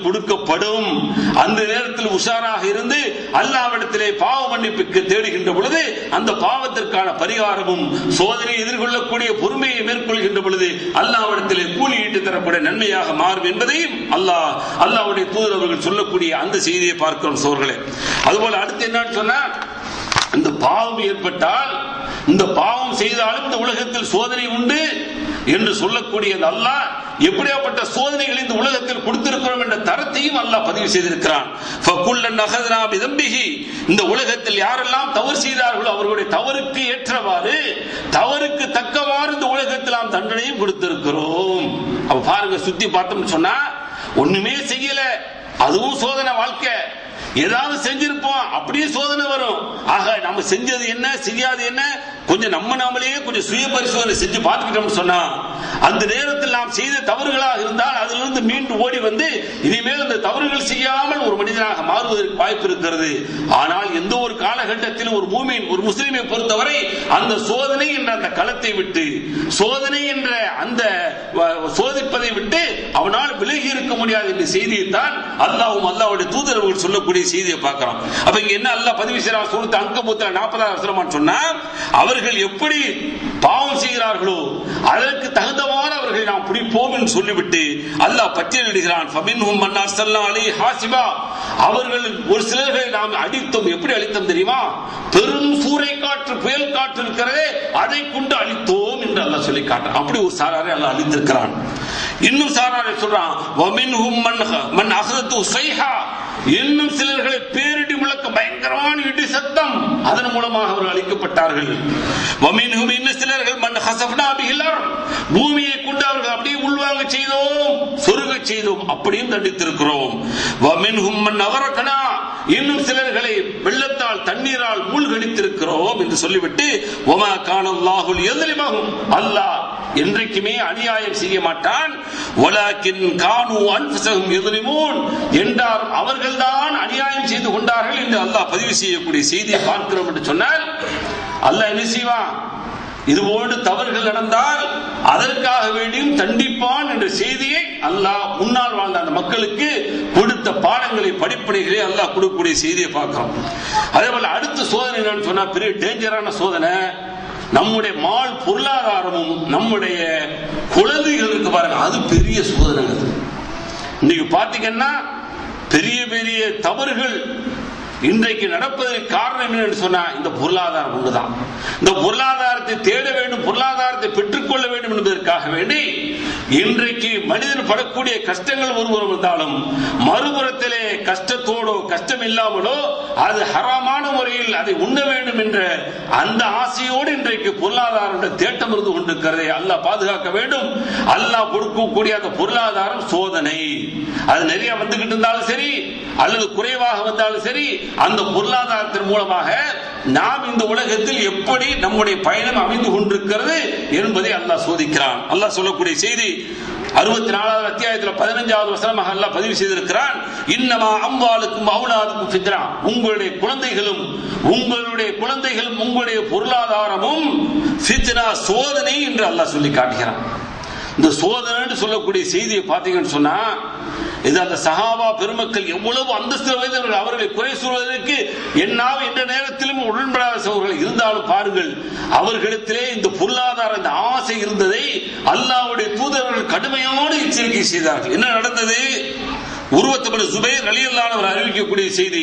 கொடுக்கப்படும் அந்த நேரத்தில் உஷாராக இருந்து அல்லாவிடத்திலே பாவ மன்னிப்புக்கு தேடுகின்ற பொழுது அந்த பாவத்திற்கான பரிகாரமும் சோதனை எதிர்கொள்ளக்கூடிய பொறுமையை மேற்கொள்கின்ற பொழுது அல்லாவிடத்திலே கூலி ஈட்டு தரக்கூடிய நன்மையாக மாறும் என்பதையும் அல்லாஹ் அல்லாவுடைய தூதர் அவர்கள் சொல்லக்கூடிய அந்த செய்தியை பார்க்கிறோம் சோர்களே அதுபோல அடுத்து என்னன்னு சொன்னா இந்த பாவம் ஏற்பட்டால் இந்த பாவம் செய்தாலும் இந்த உலகத்தில் சோதனை உண்டு என்று சொல்லக்கூடிய அந்த அல்லாஹ் எப்படியாப்பட்ட சோதனைகள் இந்த உலகத்தில் கொடுத்திருக்கிறோம் என்ற தரத்தையும் அல்லாஹ் பதிவு செய்திருக்கிறான் ஃபகுல்லன் அகத்னா பிதம்பிஹி இந்த உலகத்தில் யாரெல்லாம் தவறு செய்தார்களோ அவர்களுடைய தவறுக்கு ஏற்றவாறு தவறுக்கு தக்கவாறு இந்த உலகத்தில் நாம் தண்டனையும் கொடுத்திருக்கிறோம் அப்ப பாருங்க சுத்தி பார்த்தோம்னு சொன்னா ஒண்ணுமே செய்யல அதுவும் சோதனை வாழ்க்கை ஏதாவது செஞ்சிருப்போம் அப்படியே சோதனை வரும் ஆக நம்ம செஞ்சது என்ன செய்யாது என்ன கொஞ்சம் நம்ம நாமளே கொஞ்சம் சுய பரிசோதனை செஞ்சு பார்த்துக்கிட்டோம்னு சொன்னா அந்த நேரத்தில் நாம் செய்த தவறுகளாக இருந்தால் அதிலிருந்து மீண்டு ஓடி வந்து இனிமேல் அந்த தவறுகள் செய்யாமல் ஒரு மனிதனாக மாறுவதற்கு வாய்ப்பு இருக்கிறது ஆனால் எந்த ஒரு காலகட்டத்திலும் ஒரு பூமியின் ஒரு முஸ்லிமை பொறுத்தவரை அந்த சோதனை என்ற அந்த களத்தை விட்டு சோதனை என்ற அந்த வ- சோதிப்பதை விட்டு அவனால் விலகி இருக்க முடியாது என்ற செய்தியை தான் அல்லாஹ்வும் அல்லாஹ்வுடைய தூதரவர்கள் சொல்லக்கூடிய செய்தியை பார்க்கிறோம் அப்ப இங்க என்ன அல்லாஹ் பதிவு செய்யறார் சூரத்து அங்கபூத்துல நாற்பதாம் வசனமான்னு சொன்னா அவர்கள் எப்படி பாவம் செய்கிறார்களோ அதற்கு தகுந்தவாறு அவர்களை நாம் பிடிப்போம் என்று சொல்லிவிட்டு அல்லாஹ் பட்டியலிடுகிறான் ஃபமின்ஹும் மன் அர்சல்னா அலைஹி ஹாசிபா அவர்கள் ஒரு சிலர்களை நாம் அடித்தோம் எப்படி அழித்தோம் தெரியுமா பெரும் சூறை காற்று புயல் காற்று இருக்கிறதே அதை கொண்டு அழித்தோம் என்று அல்லாஹ் சொல்லி காட்டுறான் அப்படி ஒரு சாராரை அல்லாஹ் அழித்திருக்கிறான் இன்னும் சாராரை சொல்றான் வமின்ஹும் மன் மன் அஹ்ரத்து சைஹா இன்னும் சிலர்களை பேரிடி முழக்க பயங்கரமான இடி சத்தம் அதன் மூலமாக அவர்கள் அழிக்கப்பட்டார்கள் வமின்ஹும் இன்னும் சிலர்கள் மண் ஹசப்னா பிஹிலர் பூமியை கொண்டு அவர்கள் அப்படியே உள்வாங்க செய்தோம் சொருக செய்தோம் அப்படியும் தண்டித்திருக்கிறோம் வமின்ஹும் மன் நகரக்கனா இன்னும் சிலர்களை வெள்ளத்தால் தண்ணீரால் மூழ்கடித்திருக்கிறோம் என்று சொல்லிவிட்டு ஒமா கானல்லாஹுல் எதிரிமாகும் அல்லாஹ் என்றைக்குமே அநியாயம் செய்ய மாட்டான் வலாக்கின் கானு அன்பசகம் எதிரிமோன் என்றார் அவர்கள்தான் அநியாயம் செய்து கொண்டார்கள் என்று அல்லாஹ் பதிவு செய்யக்கூடிய செய்தியை பார்க்கிறோம் என்று சொன்னால் அல்லாஹ் என்ன செய்வான் இதுபோன்று தவறுகள் நடந்தால் அதற்காக வேண்டியும் தண்டிப்பான் என்ற செய்தியை அல்லாஹ் முன்னால் வாழ்ந்த அந்த மக்களுக்கு கொடுத்த பாடங்களை படிப்பனைகளை அல்லாஹ் கொடுக்கக்கூடிய செய்தியை பார்க்கிறோம் அதே போல அடுத்த சோதனை என்னன்னு சொன்னா பெரிய டேஞ்சரான சோதனை நம்முடைய மால் பொருளாதாரமும் நம்முடைய குழந்தைகள் இருக்கு பாருங்க அது பெரிய சோதனை இன்னைக்கு பாத்தீங்கன்னா பெரிய பெரிய தவறுகள் இன்றைக்கு நடப்பதற்கு காரணம் என்னன்னு சொன்னா இந்த பொருளாதாரம் ஒன்றுதான் இந்த பொருளாதாரத்தை தேட வேண்டும் பொருளாதாரத்தை பெற்றுக்கொள்ள வேண்டும் என்பதற்காக வேண்டி இன்றைக்கு மனிதன் படக்கூடிய கஷ்டங்கள் ஒருபுறம் இருந்தாலும் மறுபுறத்திலே கஷ்டத்தோடோ கஷ்டம் இல்லாமலோ அது ஹராமான முறையில் அதை உண்ண வேண்டும் என்ற அந்த ஆசையோடு இன்றைக்கு பொருளாதார தேட்டம் இருந்து கொண்டிருக்கிறதை அல்லாஹ் பாதுகாக்க வேண்டும் அல்லாஹ் கொடுக்கக்கூடிய அந்த பொருளாதாரம் சோதனை அது நிறைய வந்துகிட்டு இருந்தாலும் சரி அல்லது குறைவாக வந்தாலும் சரி அந்த பொருளாதாரத்தின் மூலமாக நாம் இந்த உலகத்தில் எப்படி நம்முடைய பயணம் அமைந்து கொண்டிருக்கிறது என்பதை அல்லாஹ் சோதிக்கிறான் அல்லாஹ் சொல்லக்கூடிய செய்தி அறுபத்தி நாலாவது அத்தியாயத்தில் பதினஞ்சாவது வசனமாக அல்லாஹ் பதிவு செய்திருக்கிறான் இன்னமா அம்பாளுக்கும் அவுலாதுக்கும் ஃபித்னா உங்களுடைய குழந்தைகளும் உங்களுடைய குழந்தைகளும் உங்களுடைய பொருளாதாரமும் ஃபித்னா சோதனை என்று அல்லாஹ் சொல்லி காட்டுகிறான் இந்த சோதனைன்னு சொல்லக்கூடிய செய்தியை பார்த்தீங்கன்னு சொன்னா இது அந்த சஹாபா பெருமக்கள் எவ்வளவு அந்தஸ்து வைத்தவர்கள் அவர்களை குறை சொல்வதற்கு என்னால் எந்த நேரத்திலும் உடன்படாத சகோதரர்கள் இருந்தாலும் பாருங்கள் அவர்களிடத்திலே இந்த பொருளாதார இந்த ஆசை இருந்ததை அல்லாஹ்வுடைய தூதர்கள் கடுமையான எச்சரிக்கை செய்தார்கள் என்ன நடந்தது உருவத்தமிழ் சுபைர் ரலியல்லானவர் அறிவிக்கக்கூடிய செய்தி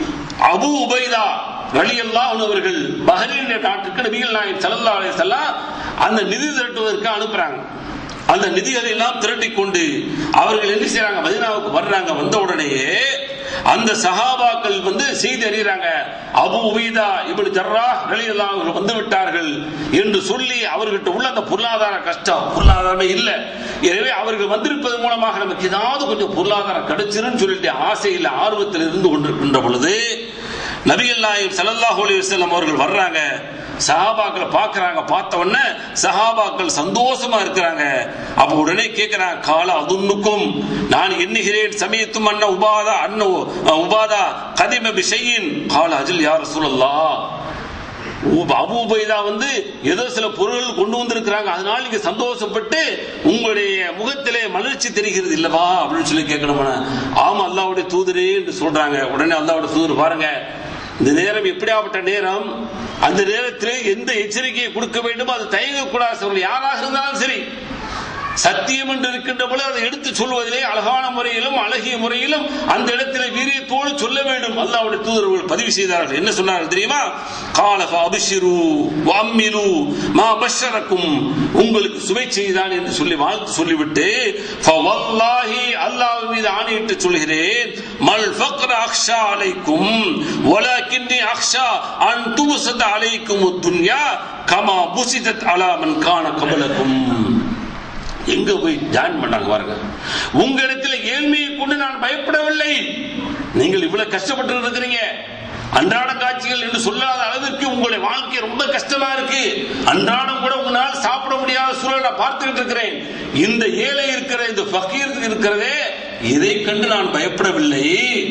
அபு உபைதா ரலியல்லா அவர்கள் பஹ்ரைன் நாட்டுக்கு நபிகள் நாயகம் ஸல்லல்லாஹு அலைஹி வஸல்லம் அந்த நிதி திரட்டுவதற்கு அனுப்புறாங்க அந்த நிதிகளை எல்லாம் திரட்டி கொண்டு அவர்கள் என்ன செய்யறாங்க மதினாவுக்கு வர்றாங்க வந்த உடனேயே அந்த சஹாபாக்கள் வந்து செய்தி அறிகிறாங்க அபு உபைதா இப்படி ஜர்ரா ரலியல்லாஹு அவர்கள் வந்து விட்டார்கள் என்று சொல்லி அவர்கிட்ட உள்ள அந்த பொருளாதார கஷ்டம் பொருளாதாரமே இல்லை எனவே அவர்கள் வந்திருப்பது மூலமாக நமக்கு ஏதாவது கொஞ்சம் பொருளாதாரம் கிடைச்சிருன்னு சொல்லிட்டு ஆசையில் ஆர்வத்தில் இருந்து கொண்டிருக்கின்ற பொழுது நபிகள் நாயகம் ஸல்லல்லாஹு அலைஹி வஸல்லம் அவர்கள் வர்றாங்க சஹாபாக்களை பார்க்கறாங்க பார்த்த உடனே சஹாபாக்கள் சந்தோஷமா இருக்கிறாங்க அப்ப உடனே கேட்கிறாங்க கால அதுன்னுக்கும் நான் எண்ணுகிறேன் சமயத்தும் அண்ணா உபாதா அண்ண உபாதா கதிம பிஷையின் கால அஜில் யார் சொல்லலாம் அபு உபைதா வந்து ஏதோ சில பொருள்கள் கொண்டு வந்திருக்கிறாங்க அதனால நீங்க சந்தோஷப்பட்டு உங்களுடைய முகத்திலே மலர்ச்சி கவர்ச்சி தெரிகிறது இல்லவா அப்படின்னு சொல்லி கேட்கணும்னா ஆமா அல்லாவுடைய தூதரே என்று சொல்றாங்க உடனே அல்லாவுடைய தூதர் பாருங்க இந்த நேரம் எப்படியாப்பட்ட நேரம் அந்த நேரத்தில் எந்த எச்சரிக்கையை கொடுக்க வேண்டுமோ அது தயங்கக்கூடாது யாராக இருந்தாலும் சரி சத்தியம் என்று இருக்கின்ற பொழுது அதை எடுத்து சொல்வதிலே அழகான முறையிலும் அழகிய முறையிலும் அந்த இடத்திலே வீரியத்தோடு சொல்ல வேண்டும் அல்லாவுடைய தூதர்கள் பதிவு செய்தார்கள் என்ன சொன்னார்கள் தெரியுமா கால அபிஷிரு வாம்மிரு மா பஷரக்கும் உங்களுக்கு சுவை செய்தான் என்று சொல்லி வாழ்த்து சொல்லிவிட்டு ஃபவல்லாஹி அல்லாஹ் மீது ஆணையிட்டு சொல்கிறேன் மல் ஃபக்ர அக்ஷா அலைக்கும் வலக்கின்னி அக்ஷா அன் துபசத அலைக்கும் துன்யா கமா புசிதத் அலா மன் கான கபலக்கும் எங்க போய் ஜாயின் பண்ணாங்க பாருங்க உங்க இடத்துல ஏழ்மையை கொண்டு நான் பயப்படவில்லை நீங்கள் இவ்வளவு கஷ்டப்பட்டு இருக்கிறீங்க அன்றாட காட்சிகள் என்று சொல்லாத அளவிற்கு உங்களுடைய வாழ்க்கை ரொம்ப கஷ்டமா இருக்கு அன்றாடம் கூட உங்களால் சாப்பிட முடியாத சூழல் நான் பார்த்துக்கிட்டு இருக்கிறேன் இந்த ஏழை இருக்கிற இந்த ஃபகீர் இருக்கிறதே இதை கண்டு நான் பயப்படவில்லை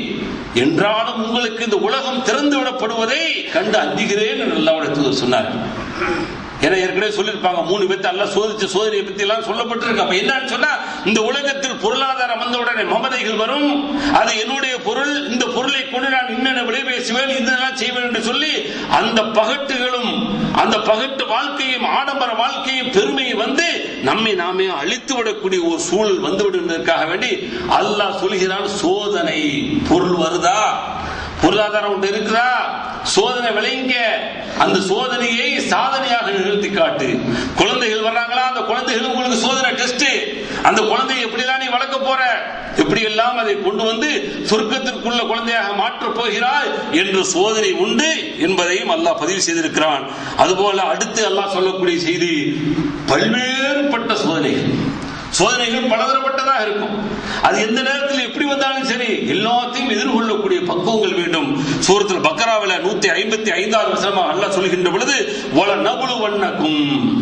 என்றாலும் உங்களுக்கு இந்த உலகம் திறந்து விடப்படுவதை கண்டு அஞ்சுகிறேன் என்று அல்லாவுடைய தூதர் சொன்னார் ஏன்னா ஏற்கனவே சொல்லியிருப்பாங்க மூணு பேர்த்து எல்லாம் சோதிச்ச சோதனையை பத்தி எல்லாம் சொல்லப்பட்டிருக்கு அப்ப என்னன்னு சொன்னா இந்த உலகத்தில் பொருளாதாரம் வந்த உடனே மமதைகள் வரும் அது என்னுடைய பொருள் இந்த பொருளை கொண்டு நான் இன்னென்ன விலை பேசுவேன் இதெல்லாம் செய்வேன் என்று சொல்லி அந்த பகட்டுகளும் அந்த பகட்டு வாழ்க்கையும் ஆடம்பர வாழ்க்கையும் பெருமையை வந்து நம்மை நாமே அழித்து விடக்கூடிய ஒரு சூழல் வந்து விடுவதற்காக வேண்டி அல்லாஹ் சொல்கிறான் சோதனை பொருள் வருதா பொருளாதாரம் ஒன்று இருக்குதா சோதனை விளைங்க அந்த சோதனையை சாதனையாக நிகழ்த்தி காட்டு குழந்தைகள் வர்றாங்களா அந்த குழந்தைகள் உங்களுக்கு சோதனை டெஸ்ட் அந்த குழந்தையை எப்படிலாம் நீ வளர்க்க போற எப்படி எல்லாம் அதை கொண்டு வந்து சொர்க்கத்திற்குள்ள குழந்தையாக மாற்றப் போகிறாய் என்று சோதனை உண்டு என்பதையும் அல்லாஹ் பதிவு செய்திருக்கிறான் அதுபோல அடுத்து அல்லாஹ் சொல்லக்கூடிய செய்தி பல்வேறுபட்ட சோதனைகள் சோதனைகள் பலதரப்பட்டதாக இருக்கும் அது எந்த நேரத்தில் எப்படி வந்தாலும் சரி எல்லாத்தையும் எதிர்கொள்ளக்கூடிய பக்குவங்கள் வேண்டும் சூரத்தில் பக்கராவில் நூத்தி ஐம்பத்தி ஐந்தாவது வசனமாக அல்லாஹ் சொல்கின்ற பொழுது ஒல நபுழு வண்ணக்கும்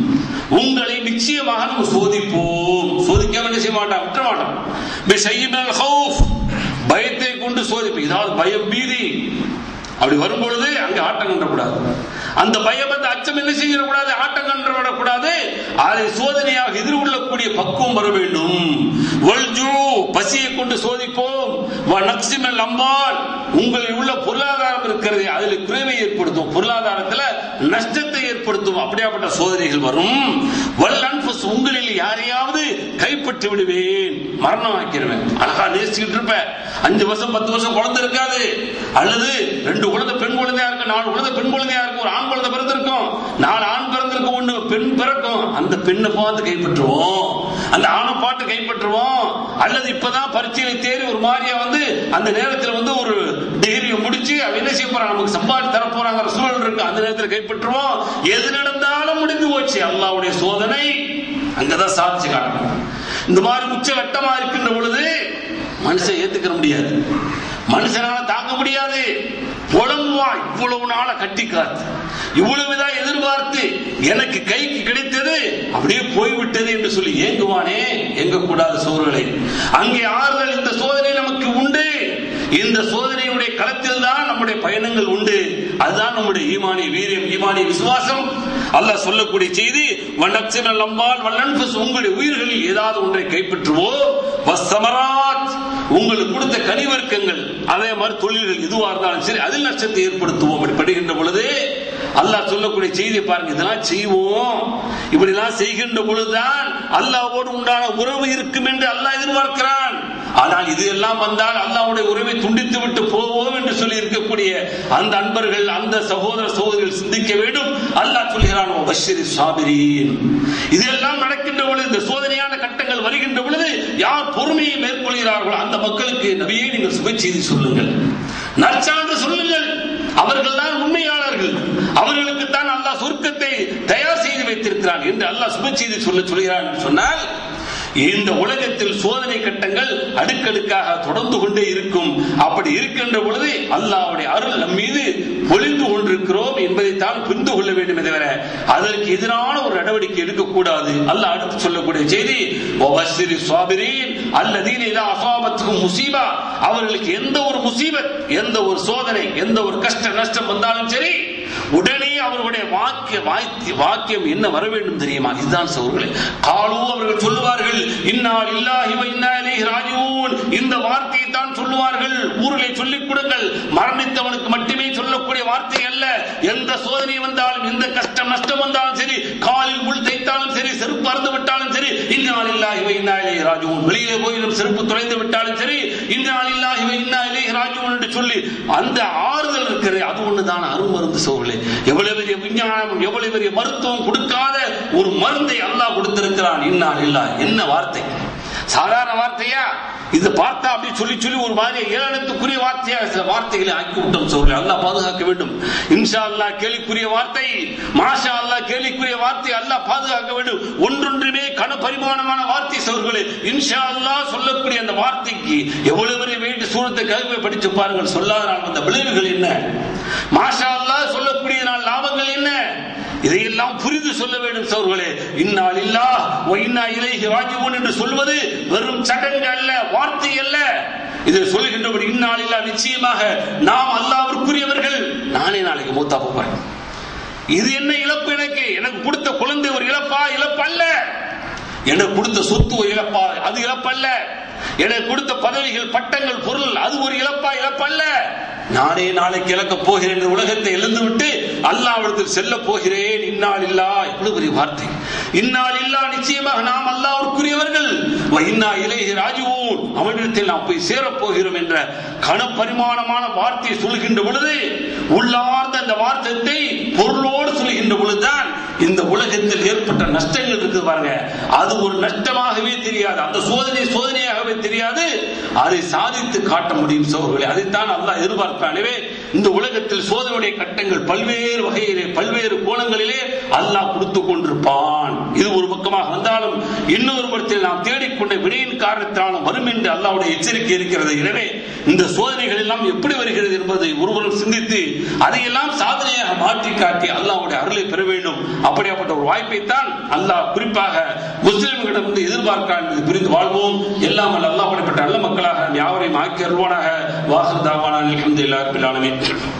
உங்களை நிச்சயமாக நம்ம சோதிப்போம் சோதிக்க என்ன செய்ய மாட்டான் விட்ட மாட்டோம் பிஷையினல் ஹவுஃப் பயத்தை கொண்டு சோதிப்போம் இதாவது பயம் பீதி அப்படி வரும்பொழுது அங்க ஆட்டம் கண்டக்கூடாது அந்த பயம் அந்த அச்சம் என்ன செய்யக்கூடாது ஆட்டம் கண்டு விடக்கூடாது அதை சோதனையாக எதிர்கொள்ளக்கூடிய பக்குவம் வர வேண்டும் வல்ஜு பசியை கொண்டு சோதிப்போம் நக்சிமல் அம்பால் உங்களில் உள்ள பொருளாதாரம் இருக்கிறது அதில் குறைவை ஏற்படுத்தும் பொருளாதாரத்தில் நஷ்டத்தை ஏற்படுத்தும் அப்படியாப்பட்ட சோதனைகள் வரும் வல் அன்பஸ் உங்களில் யாரையாவது கைப்பற்றி விடுவேன் மரணம் ஆக்கிடுவேன் அழகா நேசிக்கிட்டு இருப்பேன் அஞ்சு வருஷம் பத்து வருஷம் குழந்தை இருக்காது அல்லது ரெண்டு குழந்தை பெண் குழந்தையா இருக்கு நாலு குழந்தை பெண் குழந்தையா இருக்கும் ஒரு ஆண் குழந்தை பிறந்திருக்கும் நாலு ஆண் பிறந்திருக்கும் ஒண்ணு பெண் பிறக்கும் அந்த பெண்ணை பார்த்து கைப்பற்றுவோம் அந்த ஆணை பாட்டு கைப்பற்றுவோம் அல்லது இப்பதான் பரீட்சையில தேறி ஒரு மாதிரியா வந்து அந்த நேரத்தில் வந்து ஒரு டிகிரியை முடிச்சு அவ என்ன செய்ய போறாங்க நமக்கு சம்பாதி தர போறாங்க சூழல் இருக்கு அந்த நேரத்தில் கைப்பற்றுவோம் எது நடந்தாலும் முடிந்து போச்சு அல்லாவுடைய சோதனை அங்கதான் சாதிச்சு காட்டணும் இந்த மாதிரி உச்சகட்டமா இருக்கின்ற பொழுது மனுஷன் ஏத்துக்கிற முடியாது மனுஷனால தாங்க முடியாது புலம்புவான் இவ்வளவு நாள கட்டி காத்து இவ்வளவுதான் எதிர்பார்த்து எனக்கு கைக்கு கிடைத்தது அப்படியே போய்விட்டது என்று சொல்லி ஏங்குவானே எங்க கூடாத சோர்களை அங்கே ஆறுதல் இந்த சோதனை நமக்கு உண்டு இந்த சோதனையுடைய களத்தில் தான் நம்முடைய பயணங்கள் உண்டு அதுதான் நம்முடைய ஈமானி வீரியம் ஈமானி விசுவாசம் அல்லாஹ் சொல்லக்கூடிய செய்தி வண்ணக்சிமல் அம்பால் வல்லன்பஸ் உங்களுடைய உயிர்களில் ஏதாவது ஒன்றை கைப்பற்றுவோ வசமராத் உங்களுக்கு கொடுத்த கனிவர்க்கங்கள் அதே மாதிரி தொழில்கள் எதுவா இருந்தாலும் சரி அதில் நஷ்டத்தை ஏற்படுத்துவோம் அப்படி படுகின்ற பொழுது அல்லாஹ் சொல்லக்கூடிய செய்தி பாருங்க இதெல்லாம் செய்வோம் இப்படி எல்லாம் செய்கின்ற பொழுதுதான் அல்லாவோடு உண்டான உறவு இருக்கும் என்று அல்லாஹ் எதிர்பார்க்கிறான் ஆனால் இது எல்லாம் வந்தால் அல்லாவுடைய உறவை துண்டித்து விட்டு போவோம் என்று சொல்லி இருக்கக்கூடிய அந்த அன்பர்கள் அந்த சகோதர சகோதரிகள் சிந்திக்க வேண்டும் அல்லாஹ் சொல்கிறான் பஷரி சாபிரீன் இதெல்லாம் நடக்கின்ற பொழுது இந்த சோதனையான கட்டங்கள் வருகின்ற பொழுது யார் பொறுமையை மேற்கொள்கிறார்களோ அந்த மக்களுக்கு நபியை நீங்கள் சுப செய்தி சொல்லுங்கள் நற்சான்று சொல்லுங்கள் அவர்கள் தான் உண்மையாளர்கள் அவர்களுக்கு தான் அல்லாஹ் சொர்க்கத்தை தயார் செய்து வைத்திருக்கிறான் என்று அல்லாஹ் சுப செய்தி சொல்ல சொல்கிறான் என்று சொன்னால் இந்த உலகத்தில் சோதனை கட்டங்கள் அடுக்கடுக்காக தொடர்ந்து கொண்டே இருக்கும் அப்படி இருக்கின்ற பொழுது அல்லாவுடைய அருள் நம் மீது பொழிந்து கொண்டிருக்கிறோம் என்பதை தான் புரிந்து கொள்ள வேண்டும் தவிர அதற்கு எதிரான ஒரு நடவடிக்கை எடுக்கக்கூடாது அல்லாஹ் அடுத்து சொல்லக்கூடிய செய்தி ஒவசிரி சுவாபிரீன் அல்லதீன் இதா அசாபத்துக்கும் முசீபா அவர்களுக்கு எந்த ஒரு முசீபத் எந்த ஒரு சோதனை எந்த ஒரு கஷ்ட நஷ்டம் வந்தாலும் சரி உடனே அவர்களுடைய வாக்கிய வாக்கிய வாக்கியம் என்ன வர வேண்டும் தெரியுமா இதுதான் சோர்களே காலு அவர்கள் சொல்லுவார்கள் இன்னால் இல்லாஹி இலைஹி ராஜிஊன் இந்த வார்த்தையை தான் சொல்லுவார்கள் ஊரிலே சொல்லிக் கொடுங்கள் மரணித்தவனுக்கு மட்டுமே சொல்லக்கூடிய வார்த்தை அல்ல எந்த சோதனை வந்தாலும் எந்த கஷ்டம் நஷ்டம் வந்தாலும் சரி காலில் முள் தைத்தாலும் சரி செருப்பு அறுந்து விட்டாலும் சரி இந்த நாளில்லாஹி வ இன்னா இலைஹி ராஜிஊன் வெளியிலே போயிடும் செருப்பு துளைந்து விட்டாலும் சரி இந்த நாளில்லாஹி வ இன்னா இலைஹி ராஜிஊன் என்று சொல்லி அந்த ஆறுதல் இருக்கிறது அது ஒண்ணுதான் அருமருந்து சோழலே எவ்வளவு பெரிய விஞ்ஞானம் எவ்வளவு பெரிய மருத்துவம் கொடுக்காத ஒரு மருந்தை அல்லாஹ் கொடுத்திருக்கிறான் இன்னா இல்லா என்ன வார்த்தை சாதாரண வார்த்தையா இது பார்த்தா அப்படி சொல்லி சொல்லி ஒரு மாதிரி ஏளனத்துக்குரிய வார்த்தையா சில வார்த்தைகளை ஆக்கி விட்டோம் சோழலை அல்லாஹ் பாதுகாக்க வேண்டும் இன்ஷா அல்லாஹ் கேலிக்குரிய வார்த்தை மாஷா அல்லாஹ் கேலிக்குரிய வார்த்தை அல்லாஹ் பாதுகாக்க வேண்டும் ஒன்றொன்றுமே கன பரிமாணமான வார்த்தை சோர்களே இன்ஷா அல்லாஹ் சொல்லக்கூடிய அந்த வார்த்தைக்கு எவ்வளவு பெரிய வேண்டி சூரத்தை கல்வியை படிச்சு பாருங்கள் சொல்லாத நாள் வந்த விளைவுகள் என்ன மாஷா அல்லாஹ் சொல்லக்கூடிய நாள் லாபங்கள் என்ன இதையெல்லாம் புரிந்து சொல்ல வேண்டும் சோர்களே இன்னால் இல்லா இன்னா இலைஹி ராஜிவன் என்று சொல்வது வெறும் சடங்கு அல்ல வார்த்தை அல்ல இதை சொல்லுகின்றபடி இன்னால் இல்லா நிச்சயமாக நாம் அல்லாவிற்குரியவர்கள் நானே நாளைக்கு மூத்தா போறேன் இது என்ன இழப்பு எனக்கு எனக்கு கொடுத்த குழந்தை ஒரு இழப்பா இழப்பு அல்ல எனக்கு கொடுத்த சொத்து ஒரு இழப்பா அது இழப்பல்ல எனக்கு கொடுத்த பதவிகள் பட்டங்கள் பொருள் அது ஒரு இழப்பா இழப்பல்ல நானே நாளைக்கு இழக்க போகிறேன் இந்த உலகத்தை எழுந்து விட்டு அல்லாவிடத்தில் செல்ல போகிறேன் இன்னால் இல்லா எவ்வளவு பெரிய வார்த்தை இன்னால் இல்லா நிச்சயமாக நாம் அல்லாவிற்குரியவர்கள் இன்னா இலைஹி ராஜுவோன் அவனிடத்தில் நாம் போய் சேரப் போகிறோம் என்ற கனப்பரிமாணமான வார்த்தையை சொல்கின்ற பொழுது உள்ளார்ந்த அந்த வார்த்தத்தை பொருளோடு சொல்கின்ற பொழுதுதான் இந்த உலகத்தில் ஏற்பட்ட நஷ்டங்கள் இருக்குது பாருங்க அது ஒரு நஷ்டமாகவே தெரியாது அந்த சோதனை சோதனையாகவே தெரியாது அதை சாதித்து காட்ட முடியும் சோழர்களே அதைத்தான் அல்லாஹ் எதிர்பார்ப்பான் எனவே இந்த உலகத்தில் சோதனையுடைய கட்டங்கள் பல்வேறு வகையிலே பல்வேறு கோணங்களிலே அல்லாஹ் கொடுத்து கொண்டிருப்பான் இது ஒரு பக்கமாக வந்தாலும் இன்னொரு படத்தில் நாம் தேடிக்கொண்ட வினையின் காரணத்தினாலும் வரும் என்று அல்லாவுடைய எச்சரிக்கை இருக்கிறது எனவே இந்த சோதனைகள் எல்லாம் எப்படி வருகிறது என்பதை ஒருவரும் சிந்தித்து அதையெல்லாம் சாதனையாக மாற்றி காட்டி அல்லாவுடைய அருளை பெற வேண்டும் அப்படியாப்பட்ட ஒரு வாய்ப்பை தான் அல்லாஹ் குறிப்பாக முஸ்லிம்களிடம் வந்து எதிர்பார்க்கிறான் என்பதை புரிந்து வாழ்வோம் எல்லாம் அல்ல அல்லாஹ் அப்படிப்பட்ட நல்ல மக்களாக நம் யாவரையும் ஆக்கி அருள்வானாக வாசல் தாவான அல்ஹம்துலில்லாஹி ரப்பில் ஆலமீன்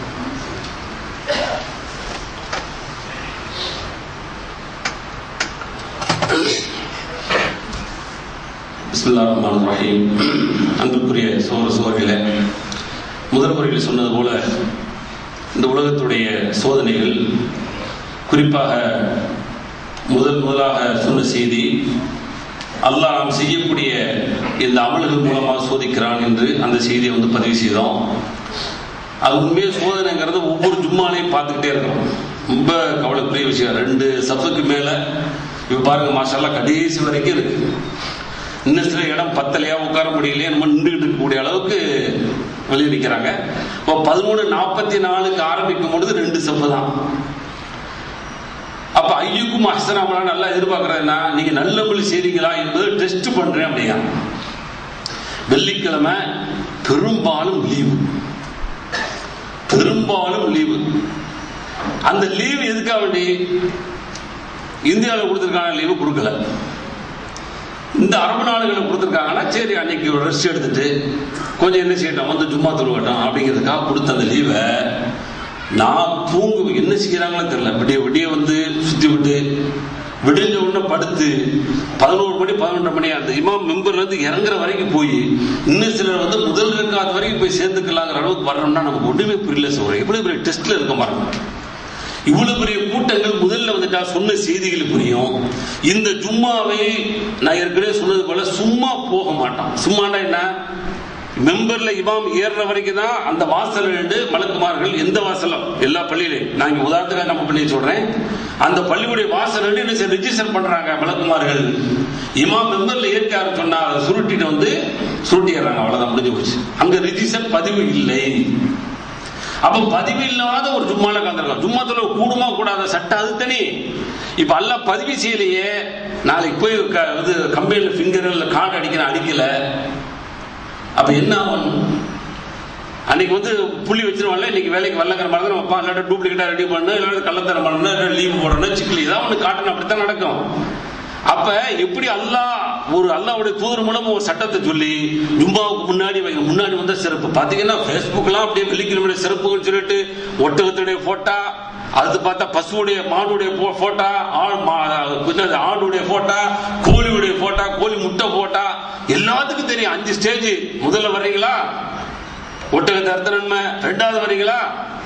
பிஸ்மில்லா ரஹ்மான் ரஹீம் அன்புக்குரிய சோர சோர்களே முதல் முறையில் சொன்னது போல இந்த உலகத்துடைய சோதனைகள் குறிப்பாக முதல் முதலாக சொன்ன செய்தி அல்லாஹ் நாம் செய்யக்கூடிய இந்த அமல்கள் மூலமாக சோதிக்கிறான் என்று அந்த செய்தியை வந்து பதிவு செய்தோம் அது உண்மையே சோதனைங்கிறது ஒவ்வொரு ஜும்மாலையும் பார்த்துக்கிட்டே இருக்கிறோம் ரொம்ப கவலைக்குரிய விஷயம் ரெண்டு சஃபுக்கு மேலே இப்போ பாருங்க மாஷால்லாம் கடைசி வரைக்கும் இருக்கு இன்னும் சில இடம் பத்தலையா உட்கார முடியலையே நம்ம நின்றுகிட்டு இருக்கக்கூடிய அளவுக்கு வெளியே நிற்கிறாங்க இப்போ பதிமூணு நாற்பத்தி நாலுக்கு ஆரம்பிக்கும் பொழுது ரெண்டு சஃபு தான் அப்ப ஐயுக்கும் அஹ்சனாமலாம் நல்லா எதிர்பார்க்கறதுனா நீங்க நல்ல மொழி செய்றீங்களா என்பது டெஸ்ட் பண்றேன் அப்படியா வெள்ளிக்கிழமை பெரும்பாலும் லீவு பெரும்பாலும் லீவு அந்த லீவு எதுக்காக வேண்டி இந்தியாவில் கொடுத்துருக்கான லீவு கொடுக்கல இந்த அரபு நாடுகளில் கொடுத்துருக்காங்கன்னா சரி அன்னைக்கு ஒரு ரெஸ்ட் எடுத்துட்டு கொஞ்சம் என்ன செய்யட்டும் வந்து சும்மா தொழுவட்டும் அப்படிங்கிறதுக்காக கொடுத்த அந்த லீவை நான் தூங்கு என்ன செய்யறாங்களோ தெரியல விடிய விடிய வந்து சுத்தி விட்டு விடிஞ்ச உடனே படுத்து பதினோரு மணி பதினொன்றரை மணி அந்த இமாம் மெம்பர்ல இருந்து இறங்குற வரைக்கும் போய் இன்னும் சிலர் வந்து முதல் இருக்காத வரைக்கும் போய் சேர்ந்துக்கலாங்கிற அளவுக்கு வரணும்னா நமக்கு ஒண்ணுமே புரியல சொல்றேன் இவ்வளவு பெரிய டெஸ்ட்ல இருக்க பாருங்க இவ்வளவு பெரிய கூட்டங்கள் முதல்ல வந்துட்டா சொன்ன செய்திகள் புரியும் இந்த ஜும்மாவை நான் ஏற்கனவே சொன்னது போல சும்மா போக மாட்டான் சும்மாண்டா என்ன மெம்பர்ல இமாம் ஏறுற வரைக்கும் தான் அந்த வாசல் ரெண்டு மலக்குமார்கள் எந்த வாசலும் எல்லா பள்ளியிலையும் நான் இங்க உதாரணத்துக்காக நம்ம பண்ணி சொல்றேன் அந்த பள்ளியுடைய வாசல் ரெண்டு என்ன ரிஜிஸ்டர் பண்றாங்க மலக்குமார்கள் இமாம் மெம்பர்ல ஏற்க சொன்னா அதை சுருட்டிட்டு வந்து சுருட்டிடுறாங்க அவ்வளவுதான் முடிஞ்சு போச்சு அங்க ரிஜிஸ்டர் பதிவு இல்லை அப்ப பதிவு இல்லாத ஒரு ஜும்மால கலந்துருக்கோம் ஜும்மாத்துல கூடுமா கூடாத சட்டம் அது தனி இப்ப அல்ல பதிவு செய்யலையே நாளைக்கு போய் க- இது கம்பெனியில் ஃபிங்கர் கார்டு அடிக்கிற அடிக்கல அப்ப என்ன ஆகும் அன்னைக்கு வந்து புள்ளி வச்சிருவான்ல இன்னைக்கு வேலைக்கு வரலங்கிற மாதிரி தான் வைப்பான் இல்லாட்ட டூப்ளிகேட்டா ரெடி பண்ணு இல்லாட்ட கள்ளத்தரம் பண்ணணும் இல்லாட்ட லீவ் போடணும் சிக்கலி ஏதாவது ஒன்று காட்டணும் அப்படித்தான் நடக்கும் அப்ப எப்படி அல்லாஹ் ஒரு அல்லாஹ்வுடைய தூதர் மூலம் ஒரு சட்டத்தை சொல்லி ஜும்பாவுக்கு முன்னாடி வைங்க முன்னாடி வந்த சிறப்பு பாத்தீங்கன்னா ஃபேஸ்புக்லாம் அப்படியே வெள்ளிக்கிழமை சிறப்புகள் சொல்லிட்டு ஒட்டகத்துடைய போட்டா அது பார்த்தா பசுவுடைய மாடுடைய போ- போட்டா ஆண் மா- என்னது, ஆடுடைய போட்டா கோழியுடைய போட்டா கோழி முட்டை போட்டா எல்லாத்துக்கும் தெரியும் தெரியும் அஞ்சு ஸ்டேஜ் முதல்ல வர்றீங்களா ஒட்டகத்தை அறுத்த நன்மை ரெண்டாவது வர்றீங்களா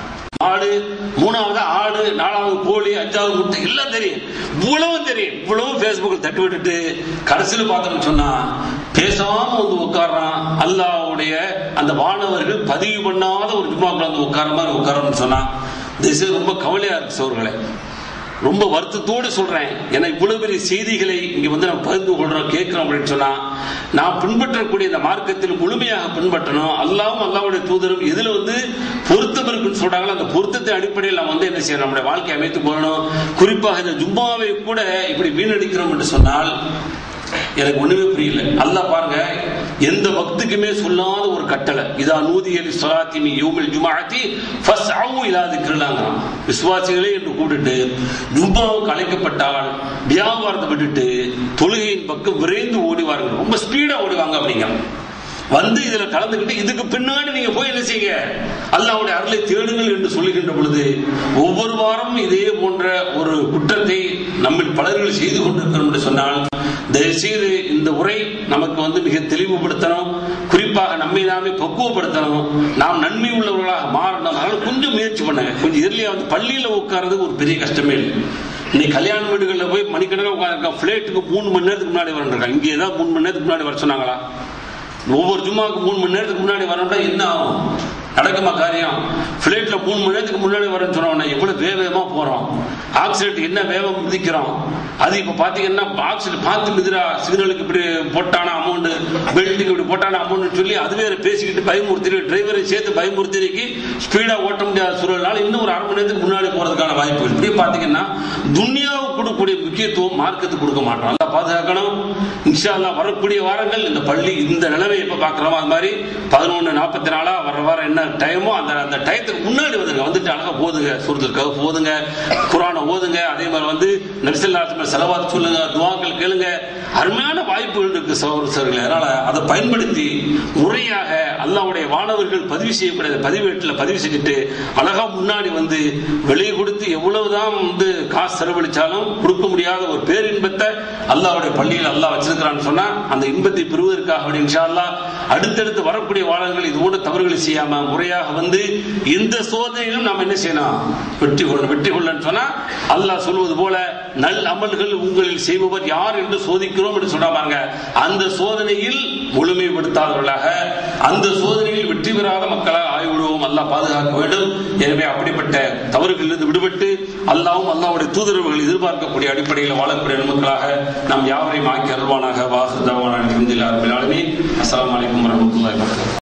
மாடு மூணாவது ஆடு நாலாவது கோழி அஞ்சாவது முட்டை எல்லாம் தெரியும் இவ்வளவு தெரியும் இவ்வளவு பேஸ்புக்கில் தட்டி விட்டுட்டு கடைசியில் பார்த்தோம்னு சொன்னா பேசாம வந்து உட்கார்றான் அல்லாவுடைய அந்த வானவர்கள் பதிவு பண்ணாத ஒரு ஜும்மாக்குள்ள வந்து உட்கார மாதிரி உட்காரணும்னு சொன்னா திசை ரொம்ப கவலையா இருக்கு சோர்களே ரொம்ப வருத்தத்தோடு சொல்றேன் ஏன்னா இவ்வளவு பெரிய செய்திகளை இங்க வந்து நம்ம பகிர்ந்து கொள்றோம் கேட்கிறோம் அப்படின்னு சொன்னா நான் பின்பற்றக்கூடிய இந்த மார்க்கத்தில் முழுமையாக பின்பற்றணும் அல்லாவும் அல்லாவுடைய தூதரும் எதுல வந்து பொருத்தம் இருக்குன்னு சொல்றாங்களோ அந்த பொருத்தத்தின் அடிப்படையில் நாம் வந்து என்ன செய்யணும் நம்முடைய வாழ்க்கையை அமைத்துக் கொள்ளணும் குறிப்பாக இந்த ஜும்மாவை கூட இப்படி வீணடிக்கிறோம் என்று சொன்னால் எனக்கு ஒண்ணுமே புரியல அல்லாஹ் பாருங்க எந்த பக்துக்குமே சொல்லாத ஒரு கட்டளை இதா நூதியலி சொலாத்தி மீ யோமில் ஜுமாத்தி ஃபஸ் அவு இல்லாதுக்கிறாங்கிறான் விசுவாசிகளே என்று கூப்பிட்டு ஜும்மாவுக்கு அழைக்கப்பட்டால் வியாபாரத்தை விட்டுட்டு தொழுகையின் பக்கம் விரைந்து ஓடிவார்கள் ரொம்ப ஸ்பீடா ஓடிவாங்க அப்படிங்கிறான் வந்து இதுல கலந்துக்கிட்டு இதுக்கு பின்னாடி நீங்க போய் என்ன செய்யுங்க அல்லாவுடைய அருளை தேடுங்கள் என்று சொல்லுகின்ற பொழுது ஒவ்வொரு வாரமும் இதே போன்ற ஒரு குற்றத்தை நம்ம பலர்கள் செய்து கொண்டிருக்கிறோம் என்று சொன்னால் தயவுசெய்து இந்த உரை நமக்கு வந்து மிக தெளிவுபடுத்தணும் குறிப்பாக நம்மை நாமே பக்குவப்படுத்தணும் நாம் நன்மை உள்ளவர்களாக மாறணும் அதனால கொஞ்சம் முயற்சி பண்ணுங்க கொஞ்சம் எர்லியா வந்து பள்ளியில உட்கார்றது ஒரு பெரிய கஷ்டமே இல்லை இன்னைக்கு கல்யாண வீடுகளில் போய் மணிக்கணக்கில் உட்காந்துருக்கான் ஃபிளைட்டுக்கு மூணு மணி நேரத்துக்கு முன்னாடி வரன்றிருக்கான் இங்கே ஏதாவது மூணு மணி நேரத்துக்கு முன்னாடி வர சொன்னாங்களா ஒவ்வொரு ஜும்மாவுக்கு மூணு மணி நேரத்துக்கு முன்னாடி வரணும்னா என்ன ஆகும் நடக்குமா காரியம் பிளைட்ல மூணு மணி நேரத்துக்கு முன்னாடி வரேன்னு சொன்னோம்னா எவ்வளவு வேகமா போறோம் ஆக்சிடென்ட் என்ன வேகம் மிதிக்கிறோம் அது இப்ப பாத்தீங்கன்னா ஆக்சிடென்ட் பார்த்து மிதிரா சிக்னலுக்கு இப்படி போட்டான அமௌண்ட் பெல்ட்டுக்கு இப்படி போட்டான அமௌண்ட் சொல்லி அது வேற பேசிக்கிட்டு பயமுறுத்தி டிரைவரை சேர்த்து பயமுறுத்திக்கு ஸ்பீடா ஓட்ட முடியாத சூழலால் இன்னும் ஒரு அரை மணி நேரத்துக்கு முன்னாடி போறதுக்கான வாய்ப்பு இப்படி பாத்தீங்கன்னா துன்யாவுக்கு கொடுக்கக்கூடிய முக்கியத்துவம் மார்க்கத்துக்கு கொடுக்க மாட்டோம் நல்லா பாதுகாக்கணும் இன்ஷா அல்லாஹ் வரக்கூடிய வாரங்கள் இந்த பள்ளி இந்த நிலைமை எப்ப பாக்குறோமோ அது மாதிரி பதினொன்னு நாற்பத்தி நாலா வர வாரம் என்ன டைமோ அந்த அந்த டயத்துக்கு முன்னாடி வந்துருங்க வந்துட்டு அழகா போதுங்க சூரத்துக்காக போதுங்க குரானை ஓதுங்க அதே மாதிரி வந்து நரிசல்லாத்து செலவாத்து சொல்லுங்க துவாக்கள் கேளுங்க அருமையான வாய்ப்புகள் இருக்கு சகோதர சகோதரிகளே அதனால அதை பயன்படுத்தி முறையாக அல்லாவுடைய வானவர்கள் பதிவு செய்யக்கூடிய பதிவேட்டில் பதிவு செஞ்சுட்டு அழகா முன்னாடி வந்து வெளியே கொடுத்து எவ்வளவுதான் வந்து காசு செலவழிச்சாலும் கொடுக்க முடியாத ஒரு பேரின்பத்தை அல்லாவுடைய பள்ளியில் அல்லாஹ் வச்சிருக்கிறான்னு சொன்னா அந்த இன்பத்தை பெறுவதற்காக அப்படி இன்ஷா அல்லாஹ் அடுத்தடுத்து வரக்கூடிய வாழர்கள் இது போன்ற தவறுகளை செய்யாம முறையாக வந்து எந்த சோதனையிலும் நாம் என்ன செய்யணும் வெற்றி கொள்ளணும் வெற்றி கொள்ளன்னு சொன்னா அல்லாஹ் சொல்வது போல நல் அமல்கள் உங்களில் செய்பவர் யார் என்று சோதிக்கிறோம் என்று சொன்னாங்க அந்த சோதனையில் முழுமைப்படுத்தாதவர்களாக அந்த சோதனையில் வெற்றி பெறாத மக்களாக ஆய்விடுவோம் அல்லாஹ் பாதுகாக்க வேண்டும் எனவே அப்படிப்பட்ட தவறுகளிலிருந்து விடுபட்டு அல்லாவும் அல்லாவுடைய தூதரவுகள் எதிர்பார்க்கக்கூடிய அடிப்படையில் வாழக்கூடிய மக்களாக நாம் யாவரையும் ஆக்கி அருள்வானாக வாசுதவான இந்தியில் அஸ்லாம் வலைக்கம் வரமத்துல்லாய் வரகாத்துஹு